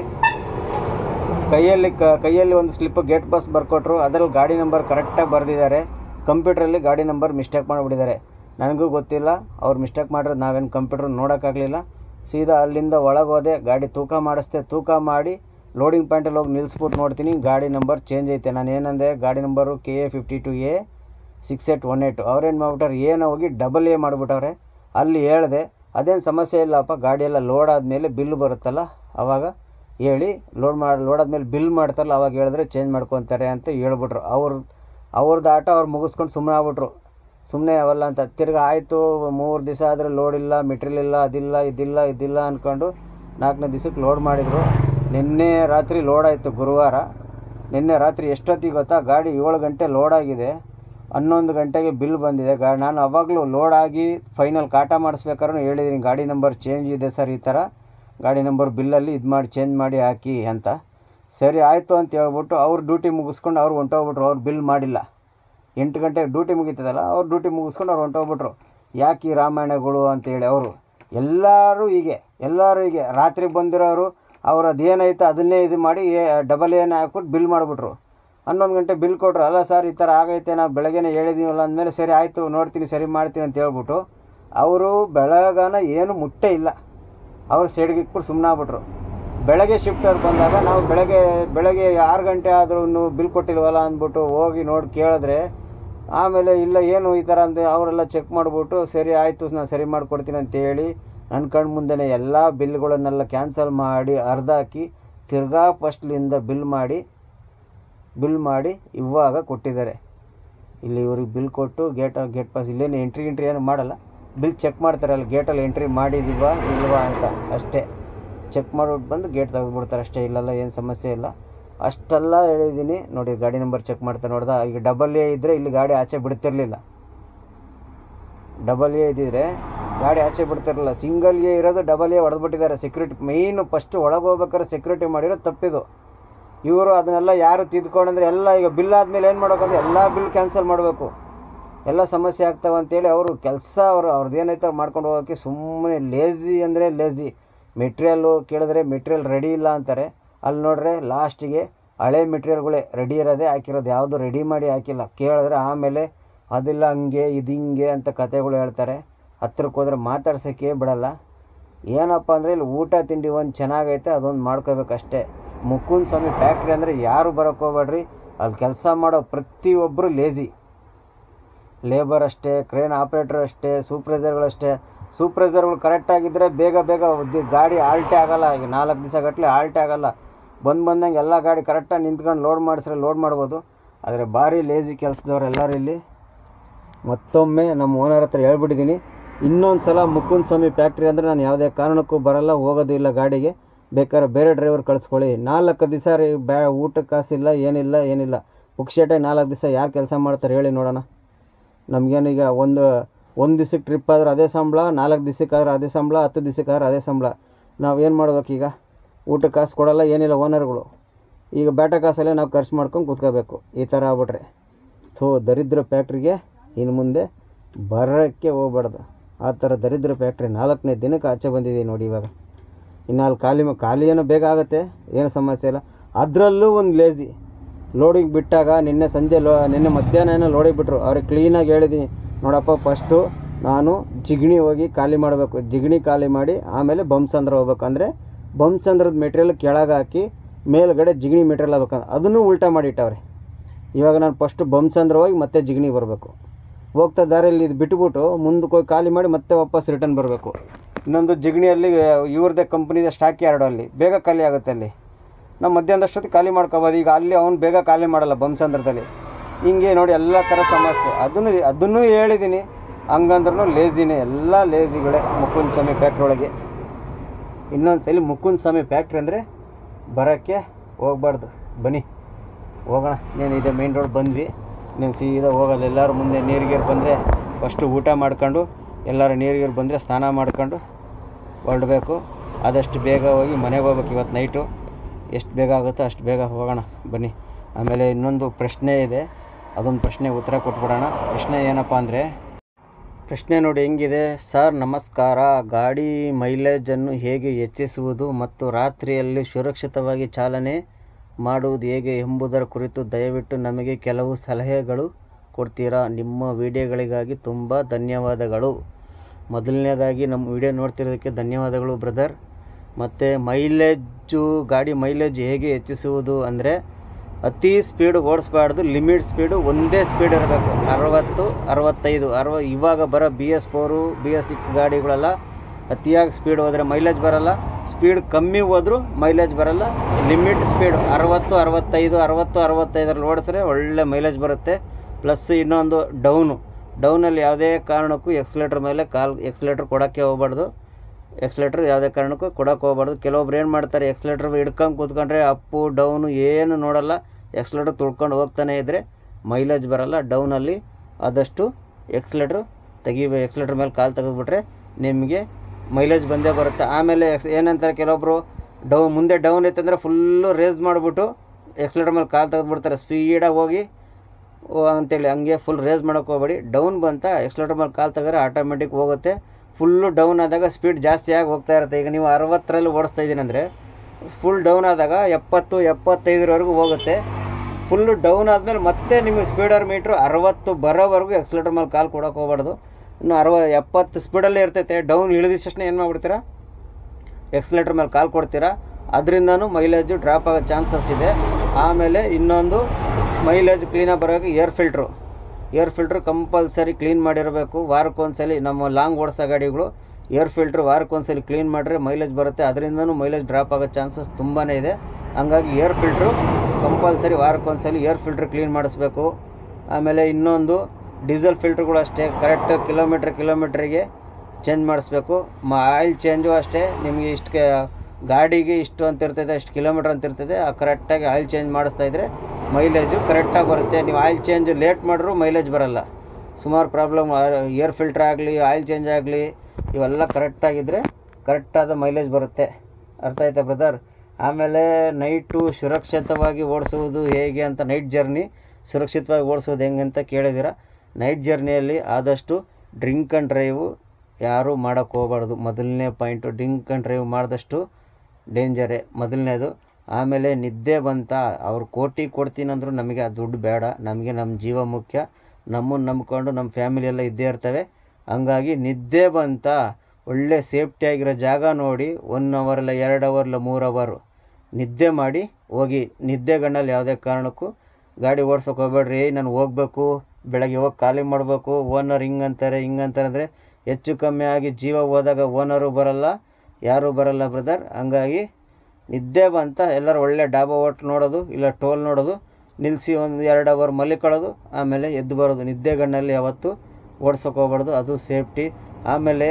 ಕೈಯಲ್ಲಿ ಕ ಕೈಯಲ್ಲಿ ಒಂದು ಸ್ಲಿಪ್ ಗೇಟ್ ಪಾಸ್ ಬರ್ಕೊಟ್ರು ಅದರಲ್ಲಿ ಗಾಡಿ ನಂಬರ್ ಕರೆಕ್ಟಾಗಿ ಬರೆದಿದ್ದಾರೆ ಕಂಪ್ಯೂಟ್ರಲ್ಲಿ ಗಾಡಿ ನಂಬರ್ ಮಿಸ್ಟೇಕ್ ಮಾಡಿಬಿಟ್ಟಿದ್ದಾರೆ ನನಗೂ ಗೊತ್ತಿಲ್ಲ ಅವ್ರು ಮಿಸ್ಟೇಕ್ ಮಾಡಿರೋದು ನಾವೇನು ಕಂಪ್ಯೂಟ್ರ್ ನೋಡೋಕ್ಕಾಗಲಿಲ್ಲ ಸೀದಾ ಅಲ್ಲಿಂದ ಒಳಗೆ ಹೋದೆ ಗಾಡಿ ತೂಕ ಮಾಡಿಸ್ದೆ ತೂಕ ಮಾಡಿ ಲೋಡಿಂಗ್ ಪಾಯಿಂಟಲ್ಲಿ ಹೋಗಿ ನಿಲ್ಲಿಸ್ಬಿಟ್ಟು ನೋಡ್ತೀನಿ ಗಾಡಿ ನಂಬರ್ ಚೇಂಜ್ ಐತೆ ನಾನು ಏನಂದೆ ಗಾಡಿ number K A fifty two A six eight one eight ಅವ್ರೇನು ಮಾಡ್ಬಿಟ್ಟಾರೆ ಏನೋ ಹೋಗಿ ಡಬಲ್ ಎ ಮಾಡಿಬಿಟ್ಟವ್ರೆ ಅಲ್ಲಿ ಹೇಳಿದೆ ಅದೇನು ಸಮಸ್ಯೆ ಇಲ್ಲಪ್ಪ ಗಾಡಿ ಎಲ್ಲ ಲೋಡ್ ಆದಮೇಲೆ ಬಿಲ್ ಬರುತ್ತಲ್ಲ ಆವಾಗ ಹೇಳಿ ಲೋಡ್ ಮಾಡಿ ಲೋಡ್ ಆದಮೇಲೆ ಬಿಲ್ ಮಾಡ್ತಾರಲ್ಲ ಅವಾಗ ಹೇಳಿದ್ರೆ ಚೇಂಜ್ ಮಾಡ್ಕೊತಾರೆ ಅಂತ ಹೇಳ್ಬಿಟ್ರು ಅವ್ರ ಅವ್ರದ್ದು ಆಟ ಅವ್ರು ಮುಗಿಸ್ಕೊಂಡು ಸುಮ್ಮನೆ ಆಗ್ಬಿಟ್ರು ಸುಮ್ಮನೆ ಅವಲ್ಲ ಅಂತ ತಿರ್ಗಿ ಆಯಿತು ಮೂರು ದಿವಸ ಆದರೆ ಲೋಡ್ ಇಲ್ಲ ಮೆಟೀರಿಯಲ್ ಇಲ್ಲ ಅದಿಲ್ಲ ಇದಿಲ್ಲ ಇದಿಲ್ಲ ಅಂದ್ಕೊಂಡು ನಾಲ್ಕನೇ ದಿವಸಕ್ಕೆ ಲೋಡ್ ಮಾಡಿದರು ನಿನ್ನೆ ರಾತ್ರಿ ಲೋಡ್ ಆಯಿತು ಗುರುವಾರ ನಿನ್ನೆ ರಾತ್ರಿ ಎಷ್ಟೊತ್ತಿಗೆ ಗೊತ್ತಾ ಗಾಡಿ ಏಳು ಗಂಟೆ ಲೋಡ್ ಆಗಿದೆ ಹನ್ನೊಂದು ಗಂಟೆಗೆ ಬಿಲ್ ಬಂದಿದೆ ಗಾ ನಾನು ಅವಾಗಲೂ ಲೋಡ್ ಆಗಿ ಫೈನಲ್ ಕಾಟ ಮಾಡಿಸ್ಬೇಕಾದ್ರೂ ಹೇಳಿದ್ದೀನಿ ಗಾಡಿ ನಂಬರ್ ಚೇಂಜ್ ಇದೆ ಸರ್ ಈ ಥರ ಗಾಡಿ ನಂಬರ್ ಬಿಲ್ಲಲ್ಲಿ ಇದು ಮಾಡಿ ಚೇಂಜ್ ಮಾಡಿ ಹಾಕಿ ಅಂತ ಸರಿ ಆಯಿತು ಅಂತ ಹೇಳ್ಬಿಟ್ಟು ಅವ್ರು ಡ್ಯೂಟಿ ಮುಗಿಸ್ಕೊಂಡು ಅವ್ರು ಹೊಂಟೋಗ್ಬಿಟ್ರು ಅವ್ರು ಬಿಲ್ ಮಾಡಿಲ್ಲ ಎಂಟು ಗಂಟೆಗೆ ಡ್ಯೂಟಿ ಮುಗೀತದಲ್ಲ ಅವ್ರು ಡ್ಯೂಟಿ ಮುಗಿಸ್ಕೊಂಡು ಅವ್ರು ಹೊಂಟೋಗ್ಬಿಟ್ರು ಯಾಕೆ ಈ ರಾಮಾಯಣಗಳು ಅಂತೇಳಿ ಅವರು ಎಲ್ಲರೂ ಹೀಗೆ ಎಲ್ಲರೂ ಹೀಗೆ ರಾತ್ರಿ ಬಂದಿರೋರು ಅವ್ರು ಅದೇನೈತೆ ಅದನ್ನೇ ಇದು ಮಾಡಿ ಡಬಲ್ ಏನು ಹಾಕ್ಬಿಟ್ಟು ಬಿಲ್ ಮಾಡಿಬಿಟ್ರು ಹನ್ನೊಂದು ಗಂಟೆ ಬಿಲ್ ಕೊಟ್ರು ಅಲ್ಲ ಸರ್ ಈ ಥರ ಆಗೈತೆ ನಾವು ಬೆಳಗ್ಗೆನೇ ಹೇಳಿದ್ದೀವಲ್ಲ ಅಂದಮೇಲೆ ಸರಿ ಆಯಿತು ನೋಡ್ತೀನಿ ಸರಿ ಮಾಡ್ತೀನಿ ಅಂತ ಹೇಳ್ಬಿಟ್ಟು ಅವರು ಬೆಳಗಾನ ಏನು ಮುಟ್ಟೇ ಇಲ್ಲ ಅವ್ರು ಸೈಡ್ಗೆ ಇಟ್ಬಿಟ್ಟು ಸುಮ್ಮನೆ ಆಗ್ಬಿಟ್ರು ಬೆಳಗ್ಗೆ ಶಿಫ್ಟ್ ಅವ್ರು ಬಂದಾಗ ನಾವು ಬೆಳಗ್ಗೆ ಬೆಳಗ್ಗೆ ಆರು ಗಂಟೆ ಆದ್ರೂ ಬಿಲ್ ಕೊಟ್ಟಿಲ್ವಲ್ಲ ಅಂದ್ಬಿಟ್ಟು ಹೋಗಿ ನೋಡಿ ಕೇಳಿದ್ರೆ ಆಮೇಲೆ ಇಲ್ಲ ಏನು ಈ ಥರ ಅಂತ ಅವರೆಲ್ಲ ಚೆಕ್ ಮಾಡಿಬಿಟ್ಟು ಸರಿ ಆಯಿತು ನಾನು ಸರಿ ಮಾಡಿಕೊಡ್ತೀನಿ ಅಂತೇಳಿ ನನ್ನ ಕಣ್ಣು ಮುಂದೆನೇ ಎಲ್ಲ ಬಿಲ್ಗಳನ್ನೆಲ್ಲ ಕ್ಯಾನ್ಸಲ್ ಮಾಡಿ ಅರ್ಧಾಕಿ ತಿರ್ಗಾ ಫಸ್ಟ್ಲಿಂದ ಬಿಲ್ ಮಾಡಿ ಬಿಲ್ ಮಾಡಿ ಇವಾಗ ಕೊಟ್ಟಿದ್ದಾರೆ ಇಲ್ಲಿ ಇವ್ರಿಗೆ ಬಿಲ್ ಕೊಟ್ಟು ಗೇಟ್ ಗೇಟ್ ಪಾಸ್ ಇಲ್ಲೇನು ಎಂಟ್ರಿ ಗಿಂಟ್ರಿ ಏನು ಮಾಡಲ್ಲ ಬಿಲ್ ಚೆಕ್ ಮಾಡ್ತಾರೆ ಅಲ್ಲಿ ಗೇಟಲ್ಲಿ ಎಂಟ್ರಿ ಮಾಡಿದೀವಾ ಇಲ್ವಾ ಅಂತ ಅಷ್ಟೇ ಚೆಕ್ ಮಾಡ್ಬಿಟ್ಟು ಬಂದು ಗೇಟ್ ತೆಗೆದುಬಿಡ್ತಾರೆ ಅಷ್ಟೇ ಇಲ್ಲೆಲ್ಲ ಏನು ಸಮಸ್ಯೆ ಇಲ್ಲ ಅಷ್ಟೆಲ್ಲ ಹೇಳಿದ್ದೀನಿ ನೋಡಿ ಗಾಡಿ ನಂಬರ್ ಚೆಕ್ ಮಾಡ್ತಾರೆ ನೋಡ್ದ ಈಗ ಡಬಲ್ ಎ ಇದ್ದರೆ ಇಲ್ಲಿ ಗಾಡಿ ಆಚೆ ಬಿಡ್ತಿರ್ಲಿಲ್ಲ ಡಬಲ್ ಎ ಇದ್ದಿದ್ರೆ ಗಾಡಿ ಆಚೆ ಬಿಡ್ತಿರಲಿಲ್ಲ ಸಿಂಗಲ್ ಎ ಇರೋದು ಡಬಲ್ ಎ ಹೊಡೆದ್ಬಿಟ್ಟಿದ್ದಾರೆ ಸೆಕ್ಯೂರಿಟಿ ಮೇಯ್ನು ಫಸ್ಟ್ ಒಳಗೆ ಹೋಗ್ಬೇಕಾದ್ರೆ ಸೆಕ್ಯೂರಿಟಿ ಮಾಡಿರೋದು ತಪ್ಪಿದು ಇವರು ಅದನ್ನೆಲ್ಲ ಯಾರು ತಿದ್ಕೊಂಡ್ರೆ ಎಲ್ಲ ಈಗ ಬಿಲ್ ಆದಮೇಲೆ ಏನು ಮಾಡ್ಬೇಕಂದ್ರೆ ಎಲ್ಲ ಬಿಲ್ ಕ್ಯಾನ್ಸಲ್ ಮಾಡಬೇಕು ಎಲ್ಲ ಸಮಸ್ಯೆ ಆಗ್ತಾವೆ ಅಂತೇಳಿ ಅವರು ಕೆಲಸ ಅವರು ಅವ್ರದ್ದು ಏನೈತೆ ಅವ್ರು ಮಾಡ್ಕೊಂಡು ಹೋಗೋಕ್ಕೆ ಸುಮ್ಮನೆ ಲೇಝಿ ಅಂದರೆ ಲೇಝಿ ಮೆಟೀರಿಯಲ್ಲು ಕೇಳಿದ್ರೆ ಮೆಟೀರಿಯಲ್ ರೆಡಿ ಇಲ್ಲ ಅಂತಾರೆ ಅಲ್ಲಿ ನೋಡ್ರೆ ಲಾಸ್ಟಿಗೆ ಹಳೆ ಮೆಟೀರಿಯಲ್ಗಳೇ ರೆಡಿ ಇರೋದೇ ಹಾಕಿರೋದು ಯಾವುದು ರೆಡಿ ಮಾಡಿ ಹಾಕಿಲ್ಲ ಕೇಳಿದ್ರೆ ಆಮೇಲೆ ಅದಿಲ್ಲ ಹಂಗೆ ಇದು ಹಿಂಗೆ ಅಂತ ಕತೆಗಳು ಹೇಳ್ತಾರೆ ಹತ್ರಕ್ಕೆ ಹೋದ್ರೆ ಮಾತಾಡ್ಸೋಕ್ಕೆ ಬಿಡಲ್ಲ ಏನಪ್ಪ ಅಂದರೆ ಇಲ್ಲಿ ಊಟ ತಿಂಡಿ ಒಂದು ಚೆನ್ನಾಗೈತೆ ಅದೊಂದು ಮಾಡ್ಕೋಬೇಕಷ್ಟೇ ಮುಕುಂದ್ ಸ್ವಾಮಿ ಫ್ಯಾಕ್ಟ್ರಿ ಅಂದರೆ ಯಾರು ಬರೋಕ್ಕೆ ಹೋಗ್ಬೇಡ್ರಿ ಅಲ್ಲಿ ಕೆಲಸ ಮಾಡೋ ಪ್ರತಿಯೊಬ್ಬರು ಲೇಝಿ ಲೇಬರ್ ಅಷ್ಟೇ ಕ್ರೇನ್ ಆಪ್ರೇಟರ್ ಅಷ್ಟೇ ಸೂಪ್ರೈಸರ್ಗಳು ಅಷ್ಟೇ ಸೂಪ್ರೈಸರ್ಗಳು ಕರೆಕ್ಟಾಗಿದ್ದರೆ ಬೇಗ ಬೇಗ ಉದ್ದಿ- ಗಾಡಿ ಆಲ್ಟೇ ಆಗಲ್ಲ ಈಗ ನಾಲ್ಕು ದಿವಸ ಗಟ್ಟಲೆ ಆಲ್ಟೇ ಆಗಲ್ಲ ಬಂದು ಬಂದಂಗೆ ಎಲ್ಲ ಗಾಡಿ ಕರೆಕ್ಟಾಗಿ ನಿಂತ್ಕೊಂಡು ಲೋಡ್ ಮಾಡಿಸ್ರೆ ಲೋಡ್ ಮಾಡ್ಬೋದು ಆದರೆ ಭಾರಿ ಲೇಜಿ ಕೆಲಸದವ್ರು ಎಲ್ಲರೂ ಇಲ್ಲಿ ಮತ್ತೊಮ್ಮೆ ನಮ್ಮ ಓನರ್ ಹತ್ರ ಹೇಳ್ಬಿಟ್ಟಿದ್ದೀನಿ ಇನ್ನೊಂದು ಸಲ ಮುಕುಂದ್ ಸ್ವಾಮಿ ಫ್ಯಾಕ್ಟ್ರಿ ಅಂದರೆ ನಾನು ಯಾವುದೇ ಕಾರಣಕ್ಕೂ ಬರಲ್ಲ ಹೋಗೋದು ಇಲ್ಲ ಗಾಡಿಗೆ ಬೇಕಾದ್ರೆ ಬೇರೆ ಡ್ರೈವರ್ ಕಳಿಸ್ಕೊಳ್ಳಿ ನಾಲ್ಕು ದಿವಸ ರೀ ಬ್ಯಾ ಊಟಕ್ಕೆ ಕಾಸಿಲ್ಲ ಏನಿಲ್ಲ ಏನಿಲ್ಲ ಪುಕ್ಷೇಟಾಗಿ ನಾಲ್ಕು ದಿವಸ ಯಾರು ಕೆಲಸ ಮಾಡ್ತಾರೆ ಹೇಳಿ ನೋಡೋಣ ನಮಗೇನೀಗ ಒಂದು ಒಂದು ದಿವ್ಸಕ್ಕೆ ಟ್ರಿಪ್ ಆದ್ರೆ ಅದೇ ಸಂಬಳ ನಾಲ್ಕು ದಿವ್ಸಕ್ಕಾದ್ರೆ ಅದೇ ಸಂಬಳ ಹತ್ತು ದಿವ್ಸಕ್ಕಾದ್ರೆ ಅದೇ ಸಂಬಳ ನಾವು ಏನು ಮಾಡ್ಬೇಕೀಗ ಊಟಕ್ಕೆ ಕಾಸು ಕೊಡಲ್ಲ ಏನಿಲ್ಲ ಓನರ್ಗಳು ಈಗ ಬೇಟ ಕಾಸಲ್ಲೇ ನಾವು ಖರ್ಚು ಮಾಡ್ಕೊಂಡು ಕೂತ್ಕೋಬೇಕು ಈ ಥರ ಆಗ್ಬಿಟ್ರೆ ಥೋ ದರಿದ್ರ ಫ್ಯಾಕ್ಟ್ರಿಗೆ ಇನ್ನು ಮುಂದೆ ಬರೋಕ್ಕೆ ಹೋಗ್ಬಾರ್ದು ಆ ಥರ ದರಿದ್ರ ಫ್ಯಾಕ್ಟ್ರಿ ನಾಲ್ಕನೇ ದಿನಕ್ಕೆ ಆಚೆ ಬಂದಿದೆ ನೋಡಿ ಇವಾಗ ಇನ್ನು ಅಲ್ಲಿ ಖಾಲಿ ಮ- ಖಾಲಿ ಏನೋ ಬೇಗ ಆಗುತ್ತೆ ಏನು ಸಮಸ್ಯೆ ಇಲ್ಲ ಅದರಲ್ಲೂ ಒಂದು ಲೇಜಿ ಲೋಡಿಂಗ್ ಬಿಟ್ಟಾಗ ನಿನ್ನೆ ಸಂಜೆ ಲೋ ನಿನ್ನೆ ಮಧ್ಯಾಹ್ನ ಏನೋ ಲೋಡಿಗೆ ಬಿಟ್ಟರು ಅವ್ರಿಗೆ ಕ್ಲೀನಾಗಿ ಹೇಳಿದ್ದೀನಿ ನೋಡಪ್ಪ ಫಸ್ಟು ನಾನು ಜಿಗಣಿ ಹೋಗಿ ಖಾಲಿ ಮಾಡಬೇಕು ಜಿಗಣಿ ಖಾಲಿ ಮಾಡಿ ಆಮೇಲೆ ಬಂಸಂದ್ರ ಹೋಗ್ಬೇಕು ಅಂದರೆ ಬಂಸಂದ್ರದ ಮೆಟೀರಿಯಲ್ ಕೆಳಗೆ ಹಾಕಿ ಮೇಲ್ಗಡೆ ಜಿಗಣಿ ಮೆಟೀರಿಯಲ್ ಆಗ್ಬೇಕಂದ್ರೆ ಅದನ್ನು ಉಲ್ಟಾ ಮಾಡಿಟ್ಟವ್ರೆ ಇವಾಗ ನಾನು ಫಸ್ಟ್ ಬಂಸಂದ್ರ ಹೋಗಿ ಮತ್ತೆ ಜಿಗಣಿ ಬರಬೇಕು ಹೋಗ್ತಾ ದಾರಿಯಲ್ಲಿ ಇದು ಬಿಟ್ಬಿಟ್ಟು ಮುಂದಕ್ಕೆ ಹೋಗಿ ಖಾಲಿ ಮಾಡಿ ಮತ್ತೆ ವಾಪಸ್ ರಿಟರ್ನ್ ಬರಬೇಕು ಇನ್ನೊಂದು ಜಿಗಣಿಯಲ್ಲಿ ಇವ್ರದ್ದೇ ಕಂಪ್ನಿದೆ ಸ್ಟಾಕ್ ಯಾರ್ಡು ಅಲ್ಲಿ ಬೇಗ ಖಾಲಿ ಆಗುತ್ತೆ ಅಲ್ಲಿ ನಾವು ಮಧ್ಯಾಹ್ನದಷ್ಟೊತ್ತಿಗೆ ಖಾಲಿ ಮಾಡ್ಕೋಬೋದು ಈಗ ಅಲ್ಲಿ ಅವ್ನು ಬೇಗ ಖಾಲಿ ಮಾಡಲ್ಲ ಬಂಸಂದ್ರದಲ್ಲಿ ಹಿಂಗೆ ನೋಡಿ ಎಲ್ಲ ಥರ ಸಮಸ್ಯೆ ಅದನ್ನು ಅದನ್ನೂ ಹೇಳಿದ್ದೀನಿ ಹಂಗಂದ್ರೂ ಲೇಜಿನೇ ಎಲ್ಲ ಲೇಜಿಗಳೇ ಮುಕುಂದ್ ಸ್ವಾಮಿ ಫ್ಯಾಕ್ಟ್ರಿ ಒಳಗೆ ಇನ್ನೊಂದು ಸಲ ಮುಕುಂದ್ ಸ್ವಾಮಿ ಫ್ಯಾಕ್ಟ್ರಿ ಅಂದರೆ ಬರೋಕ್ಕೆ ಹೋಗ್ಬಾರ್ದು ಬನ್ನಿ ಹೋಗೋಣ ನೀನು ಇದೆ ಮೇನ್ ರೋಡ್ ಬಂದ್ವಿ ನೀನು ಸೀದಾ ಹೋಗಲ್ಲ ಎಲ್ಲರೂ ಮುಂದೆ ನೀರಿಗೀರು ಬಂದರೆ ಫಸ್ಟು ಊಟ ಮಾಡ್ಕೊಂಡು ಎಲ್ಲರೂ ನೀರಿಗೀರು ಬಂದರೆ ಸ್ನಾನ ಮಾಡ್ಕೊಂಡು ಹೊರಡಬೇಕು ಆದಷ್ಟು ಬೇಗ ಹೋಗಿ ಮನೆಗೆ ಹೋಗ್ಬೇಕು ಇವತ್ತು ನೈಟು ಎಷ್ಟು ಬೇಗ ಆಗುತ್ತೋ ಅಷ್ಟು ಬೇಗ ಹೋಗೋಣ ಬನ್ನಿ ಆಮೇಲೆ ಇನ್ನೊಂದು ಪ್ರಶ್ನೆ ಇದೆ ಅದೊಂದು ಪ್ರಶ್ನೆ ಉತ್ತರ ಕೊಟ್ಬಿಡೋಣ ಪ್ರಶ್ನೆ ಏನಪ್ಪ ಅಂದರೆ ಪ್ರಶ್ನೆ ನೋಡಿ ಹೆಂಗಿದೆ ಸರ್ ನಮಸ್ಕಾರ ಗಾಡಿ ಮೈಲೇಜನ್ನು ಹೇಗೆ ಹೆಚ್ಚಿಸುವುದು ಮತ್ತು ರಾತ್ರಿಯಲ್ಲಿ ಸುರಕ್ಷಿತವಾಗಿ ಚಾಲನೆ ಮಾಡುವುದು ಹೇಗೆ ಎಂಬುದರ ಕುರಿತು ದಯವಿಟ್ಟು ನಮಗೆ ಕೆಲವು ಸಲಹೆಗಳು ಕೊಡ್ತೀರಾ ನಿಮ್ಮ ವಿಡಿಯೋಗಳಿಗಾಗಿ ತುಂಬ ಧನ್ಯವಾದಗಳು ಮೊದಲನೇದಾಗಿ ನಮ್ಮ ವಿಡಿಯೋ ನೋಡ್ತಿರೋದಕ್ಕೆ ಧನ್ಯವಾದಗಳು ಬ್ರದರ್ ಮತ್ತು ಮೈಲೇಜು ಗಾಡಿ ಮೈಲೇಜ್ ಹೇಗೆ ಹೆಚ್ಚಿಸುವುದು ಅಂದರೆ ಅತಿ ಸ್ಪೀಡ್ ಓಡಿಸ್ಬಾರ್ದು ಲಿಮಿಟ್ ಸ್ಪೀಡು ಒಂದೇ ಸ್ಪೀಡ್ ಇರಬೇಕು ಅರವತ್ತು ಅರವತ್ತೈದು ಅರವ ಇವಾಗ ಬರೋ B S four B S six ಗಾಡಿಗಳೆಲ್ಲ ಅತಿಯಾಗಿ ಸ್ಪೀಡ್ ಹೋದರೆ ಮೈಲೇಜ್ ಬರಲ್ಲ ಸ್ಪೀಡ್ ಕಮ್ಮಿ ಹೋದರೂ ಮೈಲೇಜ್ ಬರಲ್ಲ ಲಿಮಿಟ್ ಸ್ಪೀಡ್ ಅರವತ್ತು ಅರವತ್ತೈದು ಅರವತ್ತು ಅರವತ್ತೈದರಲ್ಲಿ ಓಡಿಸಿದ್ರೆ ಒಳ್ಳೆ ಮೈಲೇಜ್ ಬರುತ್ತೆ ಪ್ಲಸ್ ಇನ್ನೊಂದು ಡೌನು ಡೌನಲ್ಲಿ ಯಾವುದೇ ಕಾರಣಕ್ಕೂ ಎಕ್ಸ್ಲೇಟ್ರ್ ಮೇಲೆ ಕಾಲ್ ಎಕ್ಸ್ಲೇಟ್ರ್ ಕೊಡೋಕ್ಕೆ ಹೋಗ್ಬಾರ್ದು ಎಕ್ಸ್ಲೇಟ್ರ್ ಯಾವುದೇ ಕಾರಣಕ್ಕೂ ಕೊಡೋಕೆ ಹೋಗ್ಬಾರ್ದು ಕೆಲವೊಬ್ರು ಏನು ಮಾಡ್ತಾರೆ ಎಕ್ಸ್ಲೇಟ್ರ್ ಹಿಡ್ಕೊಂಡು ಕೂತ್ಕೊಂಡ್ರೆ ಅಪ್ಪು ಡೌನು ಏನು ನೋಡಲ್ಲ ಎಕ್ಸ್ಲೇಟ್ರ್ ತುಳ್ಕೊಂಡು ಹೋಗ್ತಾನೆ ಇದ್ದರೆ ಮೈಲೇಜ್ ಬರಲ್ಲ ಡೌನಲ್ಲಿ ಆದಷ್ಟು ಎಕ್ಸ್ಲೇಟ್ರ್ ತೆಗಿಬೇಕು ಎಕ್ಸ್ಲೇಟ್ರ್ ಮೇಲೆ ಕಾಲು ತೆಗೆದುಬಿಟ್ರೆ ನಿಮಗೆ ಮೈಲೇಜ್ ಬಂದೇ ಬರುತ್ತೆ ಆಮೇಲೆ ಎಕ್ಸ್ ಏನಂತಾರೆ ಕೆಲವೊಬ್ಬರು ಡೌ ಮುಂದೆ ಡೌನ್ ಐತಂದರೆ ಫುಲ್ಲು ರೇಸ್ ಮಾಡಿಬಿಟ್ಟು ಎಕ್ಸ್ಲೇಟ್ರ್ ಮೇಲೆ ಕಾಲು ತೆಗೆದುಬಿಡ್ತಾರೆ ಸ್ಪೀಡಾಗಿ ಹೋಗಿ ಓ ಅಂತೇಳಿ ಹಂಗೆ ಫುಲ್ ರೇಸ್ ಮಾಡೋಕೆ ಹೋಗ್ಬೇಡಿ ಡೌನ್ ಬಂತ ಎಕ್ಸ್ಲೇಟರ್ ಮೇಲೆ ಕಾಲು ತೆಗೆದ್ರೆ ಆಟೋಮೆಟಿಕ್ ಹೋಗುತ್ತೆ ಫುಲ್ಲು ಡೌನ್ ಆದಾಗ ಸ್ಪೀಡ್ ಜಾಸ್ತಿ ಆಗಿ ಹೋಗ್ತಾ ಇರುತ್ತೆ ಈಗ ನೀವು ಅರವತ್ತರಲ್ಲಿ ಓಡಿಸ್ತಾ ಇದ್ದೀನಿ ಅಂದರೆ ಫುಲ್ ಡೌನ್ ಆದಾಗ ಎಪ್ಪತ್ತು ಎಪ್ಪತ್ತೈದರವರೆಗೂ ಹೋಗುತ್ತೆ ಫುಲ್ಲು ಡೌನ್ ಆದಮೇಲೆ ಮತ್ತೆ ನಿಮಗೆ ಸ್ಪೀಡರ್ ಮೀಟ್ರು ಅರವತ್ತು ಬರೋವರೆಗೂ ಎಕ್ಸ್ಲೇಟರ್ ಮೇಲೆ ಕಾಲು ಕೊಡೋಕೆ ಹೋಗ್ಬಾರ್ದು ಇನ್ನು ಅರವ ಎಪ್ಪತ್ತು ಸ್ಪೀಡಲ್ಲೇ ಇರ್ತೈತೆ ಡೌನ್ ಇಳಿದ ತಕ್ಷಣ ಏನು ಮಾಡ್ಬಿಡ್ತೀರಾ ಎಕ್ಸ್ಲೇಟರ್ ಮೇಲೆ ಕಾಲು ಕೊಡ್ತೀರಾ ಅದರಿಂದನೂ ಮೈಲೇಜು ಡ್ರಾಪ್ ಆಗೋ ಚಾನ್ಸಸ್ ಇದೆ ಆಮೇಲೆ ಇನ್ನೊಂದು ಮೈಲೇಜ್ ಕ್ಲೀನಾಗಿ ಬರೋಕ್ಕೆ air filter air filter compulsory clean ಮಾಡಿರಬೇಕು ವಾರಕ್ಕೊಂದ್ಸಲಿ ನಮ್ಮ ಲಾಂಗ್ ಓಡಿಸೋ ಗಾಡಿಗಳು ಏರ್ ಫಿಲ್ಟ್ರ್ ವಾರಕ್ಕೊಂದ್ಸಲಿ ಕ್ಲೀನ್ ಮಾಡಿದ್ರೆ ಮೈಲೇಜ್ ಬರುತ್ತೆ ಅದರಿಂದನೂ ಮೈಲೇಜ್ ಡ್ರಾಪ್ ಆಗೋ ಚಾನ್ಸಸ್ ತುಂಬಾ ಇದೆ ಹಂಗಾಗಿ ಏರ್ ಫಿಲ್ಟ್ರು ಕಂಪಲ್ಸರಿ ವಾರಕ್ಕೊಂದ್ಸಲಿ ಏರ್ ಫಿಲ್ಟ್ರ್ ಕ್ಲೀನ್ ಮಾಡಿಸ್ಬೇಕು ಆಮೇಲೆ ಇನ್ನೊಂದು ಡೀಸೆಲ್ ಫಿಲ್ಟ್ರ್ಗಳು ಅಷ್ಟೇ ಕರೆಕ್ಟ್ ಕಿಲೋಮೀಟ್ರ್ ಕಿಲೋಮೀಟ್ರಿಗೆ ಚೇಂಜ್ ಮಾಡಿಸ್ಬೇಕು ಮ ಆಯಿಲ್ ಚೇಂಜು ಅಷ್ಟೇ ನಿಮಗೆ ಇಷ್ಟು ಗಾಡಿಗೆ ಇಷ್ಟು ಅಂತ ಇರ್ತದೆ ಇಷ್ಟು ಕಿಲೋಮೀಟ್ರ್ ಅಂತ ಇರ್ತದೆ ಆ ಕರೆಕ್ಟಾಗಿ ಆಯಿಲ್ ಚೇಂಜ್ ಮಾಡಿಸ್ತಾ ಇದ್ದರೆ ಮೈಲೇಜು ಕರೆಕ್ಟಾಗಿ ಬರುತ್ತೆ ನೀವು ಆಯಿಲ್ ಚೇಂಜ್ ಲೇಟ್ ಮಾಡಿದ್ರೂ ಮೈಲೇಜ್ ಬರಲ್ಲ ಸುಮಾರು ಪ್ರಾಬ್ಲಮ್ ಏರ್ ಫಿಲ್ಟ್ರ್ ಆಗಲಿ ಆಯಿಲ್ ಚೇಂಜ್ ಆಗಲಿ ಇವೆಲ್ಲ ಕರೆಕ್ಟಾಗಿದ್ದರೆ ಕರೆಕ್ಟಾದ ಮೈಲೇಜ್ ಬರುತ್ತೆ ಅರ್ಥ ಆಯ್ತಾ ಬ್ರದರ್ ಆಮೇಲೆ ನೈಟು ಸುರಕ್ಷಿತವಾಗಿ ಓಡಿಸುವುದು ಹೇಗೆ ಅಂತ ನೈಟ್ ಜರ್ನಿ ಸುರಕ್ಷಿತವಾಗಿ ಓಡಿಸೋದು ಹೆಂಗೆ ಅಂತ ಕೇಳಿದ್ದೀರ ನೈಟ್ ಜರ್ನಿಯಲ್ಲಿ ಆದಷ್ಟು ಡ್ರಿಂಕ್ ಆ್ಯಂಡ್ ಡ್ರೈವು ಯಾರೂ ಮಾಡೋಕ್ಕೆ ಹೋಗ್ಬಾರ್ದು ಮೊದಲನೇ ಪಾಯಿಂಟು ಡ್ರಿಂಕ್ ಆ್ಯಂಡ್ ಡ್ರೈವ್ ಮಾಡಿದಷ್ಟು ಡೇಂಜರೇ ಮೊದಲನೇದು ಆಮೇಲೆ ನಿದ್ದೆ ಬಂತ ಅವ್ರು ಕೋಟಿ ಕೊಡ್ತೀನಂದ್ರು ನಮಗೆ ಆ ದುಡ್ಡು ಬೇಡ ನಮಗೆ ನಮ್ಮ ಜೀವ ಮುಖ್ಯ ನಮ್ಮನ್ನು ನಂಬ್ಕೊಂಡು ನಮ್ಮ ಫ್ಯಾಮಿಲಿ ಎಲ್ಲ ಇದ್ದೇ ಇರ್ತವೆ ಹಂಗಾಗಿ ನಿದ್ದೆ ಬಂತ ಒಳ್ಳೆ ಸೇಫ್ಟಿಯಾಗಿರೋ ಜಾಗ ನೋಡಿ ಒನ್ ಅವರ್ ಇಲ್ಲ ಎರಡು ಅವರ್ ಇಲ್ಲ ಮೂರು ಅವರು ನಿದ್ದೆ ಮಾಡಿ ಹೋಗಿ ನಿದ್ದೆ ಗಣ್ಣಲ್ಲಿ ಯಾವುದೇ ಕಾರಣಕ್ಕೂ ಗಾಡಿ ಓಡ್ಸೋಕೆ ಹೋಗ್ಬೇಡ್ರಿ ನಾನು ಹೋಗ್ಬೇಕು ಬೆಳಗ್ಗೆ ಹೋಗಿ ಖಾಲಿ ಮಾಡಬೇಕು ಓನರ್ ಹಿಂಗಂತಾರೆ ಹಿಂಗಂತಾರೆ ಅಂದರೆ ಹೆಚ್ಚು ಕಮ್ಮಿ ಆಗಿ ಜೀವ ಹೋದಾಗ ಓನರು ಬರಲ್ಲ ಯಾರೂ ಬರಲ್ಲ ಬ್ರದರ್ ಹಂಗಾಗಿ ನಿದ್ದೆ ಬಂತ ಎಲ್ಲರೂ ಒಳ್ಳೆ ಡಾಬಾ ಹೋಟ್ಲ್ ನೋಡೋದು ಇಲ್ಲ ಟೋಲ್ ನೋಡೋದು ನಿಲ್ಲಿಸಿ ಒಂದು ಎರಡು ಅವರ್ ಮಲಿಕೊಳ್ಳೋದು ಆಮೇಲೆ ಎದ್ದು ಬರೋದು ನಿದ್ದೆಗಣ್ಣಲ್ಲಿ ಯಾವತ್ತೂ ಓಡ್ಸೋಕೆ ಹೋಗ್ಬಾರ್ದು ಅದು ಸೇಫ್ಟಿ ಆಮೇಲೆ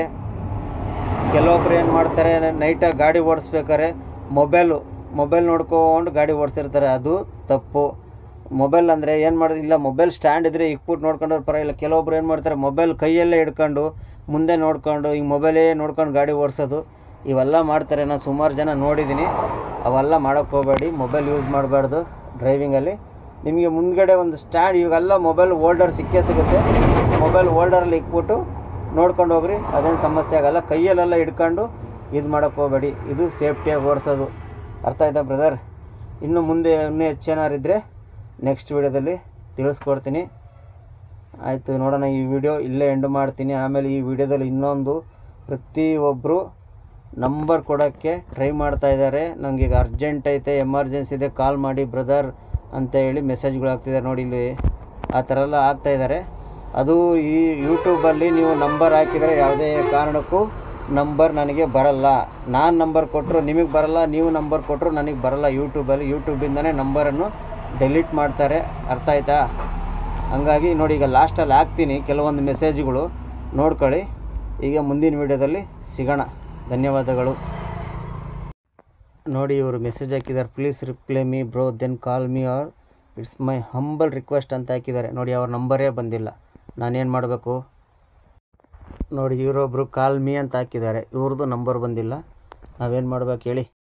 ಕೆಲವೊಬ್ರು ಏನು ಮಾಡ್ತಾರೆ ನೈಟಾಗಿ ಗಾಡಿ ಓಡಿಸ್ಬೇಕಾರೆ ಮೊಬೈಲು ಮೊಬೈಲ್ ನೋಡ್ಕೊಂಡು ಗಾಡಿ ಓಡಿಸಿರ್ತಾರೆ ಅದು ತಪ್ಪು ಮೊಬೈಲ್ ಅಂದರೆ ಏನು ಮಾಡೋದು ಇಲ್ಲ ಮೊಬೈಲ್ ಸ್ಟ್ಯಾಂಡ್ ಇದ್ದರೆ ಇಕ್ಬಿಟ್ಟು ನೋಡ್ಕೊಂಡ್ರೆ ಪರವಾಗಿಲ್ಲ ಕೆಲವೊಬ್ರು ಏನು ಮಾಡ್ತಾರೆ ಮೊಬೈಲ್ ಕೈಯಲ್ಲೇ ಹಿಡ್ಕೊಂಡು ಮುಂದೆ ನೋಡ್ಕೊಂಡು ಈಗ ಮೊಬೈಲೇ ನೋಡ್ಕೊಂಡು ಗಾಡಿ ಓಡಿಸೋದು ಇವೆಲ್ಲ ಮಾಡ್ತಾರೆ ನಾನು ಸುಮಾರು ಜನ ನೋಡಿದ್ದೀನಿ ಅವೆಲ್ಲ ಮಾಡೋಕ್ಕೆ ಹೋಗಬೇಡಿ ಮೊಬೈಲ್ ಯೂಸ್ ಮಾಡಬಾರ್ದು ಡ್ರೈವಿಂಗಲ್ಲಿ ನಿಮಗೆ ಮುಂದ್ಗಡೆ ಒಂದು ಸ್ಟ್ಯಾಂಡ್ ಇವಾಗೆಲ್ಲ ಮೊಬೈಲ್ ಹೋಲ್ಡರ್ ಸಿಕ್ಕೇ ಸಿಗುತ್ತೆ ಮೊಬೈಲ್ ಹೋಲ್ಡರಲ್ಲಿ ಇಕ್ಬಿಟ್ಟು ನೋಡ್ಕೊಂಡು ಹೋಗ್ರಿ ಅದೇನು ಸಮಸ್ಯೆ ಆಗಲ್ಲ ಕೈಯಲ್ಲೆಲ್ಲ ಹಿಡ್ಕೊಂಡು ಇದು ಮಾಡೋಕ್ಕೆ ಹೋಗಬೇಡಿ ಇದು ಸೇಫ್ಟಿಯಾಗಿ ಓಡಿಸೋದು ಅರ್ಥ ಆಯ್ತಾ ಬ್ರದರ್ ಇನ್ನು ಮುಂದೆ ಇನ್ನೂ ಹೆಚ್ಚು ಏನಾರಿದ್ದರೆ ನೆಕ್ಸ್ಟ್ ವೀಡಿಯೋದಲ್ಲಿ ತಿಳಿಸ್ಕೊಡ್ತೀನಿ ಆಯಿತು ನೋಡೋಣ ಈ ವಿಡಿಯೋ ಇಲ್ಲೇ ಎಂಡ್ ಮಾಡ್ತೀನಿ ಆಮೇಲೆ ಈ ವಿಡಿಯೋದಲ್ಲಿ ಇನ್ನೊಂದು ಪ್ರತಿಯೊಬ್ಬರು ನಂಬರ್ ಕೊಡೋಕ್ಕೆ ಟ್ರೈ ಮಾಡ್ತಾ ಇದ್ದಾರೆ ನನಗೆ ಈಗ ಅರ್ಜೆಂಟ್ ಐತೆ ಎಮರ್ಜೆನ್ಸಿ ಇದೆ ಕಾಲ್ ಮಾಡಿ ಬ್ರದರ್ ಅಂತ ಹೇಳಿ ಮೆಸೇಜ್ಗಳು ಆಗ್ತಿದ್ದಾರೆ ನೋಡಿ ಇಲ್ಲಿ ಆ ಥರ ಎಲ್ಲ ಆಗ್ತಾ ಇದ್ದಾರೆ ಅದು ಈ ಯೂಟ್ಯೂಬಲ್ಲಿ ನೀವು ನಂಬರ್ ಹಾಕಿದರೆ ಯಾವುದೇ ಕಾರಣಕ್ಕೂ ನಂಬರ್ ನನಗೆ ಬರಲ್ಲ ನಾನು ನಂಬರ್ ಕೊಟ್ಟರು ನಿಮಗೆ ಬರಲ್ಲ ನೀವು ನಂಬರ್ ಕೊಟ್ಟರು ನನಗೆ ಬರಲ್ಲ ಯೂಟ್ಯೂಬಲ್ಲಿ ಯೂಟ್ಯೂಬಿಂದನೇ ನಂಬರನ್ನು ಡೆಲೀಟ್ ಮಾಡ್ತಾರೆ ಅರ್ಥ ಆಯ್ತಾ ಹಂಗಾಗಿ ನೋಡಿ ಈಗ ಲಾಸ್ಟಲ್ಲಿ ಹಾಕ್ತೀನಿ ಕೆಲವೊಂದು ಮೆಸೇಜ್ಗಳು ನೋಡ್ಕೊಳ್ಳಿ ಈಗ ಮುಂದಿನ ವಿಡಿಯೋದಲ್ಲಿ ಸಿಗೋಣ ಧನ್ಯವಾದಗಳು ನೋಡಿ ಇವರು ಮೆಸೇಜ್ ಹಾಕಿದ್ದಾರೆ please reply me bro then call me or it's my humble request ಅಂತ ಹಾಕಿದ್ದಾರೆ ನೋಡಿ ಅವ್ರ ನಂಬರೇ ಬಂದಿಲ್ಲ ನಾನೇನು ಮಾಡಬೇಕು ನೋಡಿ ಇವರೊಬ್ಬರು ಕಾಲ್ ಮೀ ಅಂತ ಹಾಕಿದ್ದಾರೆ ಇವ್ರದ್ದು ನಂಬರ್ ಬಂದಿಲ್ಲ ನಾವೇನು ಮಾಡ್ಬೇಕು ಹೇಳಿ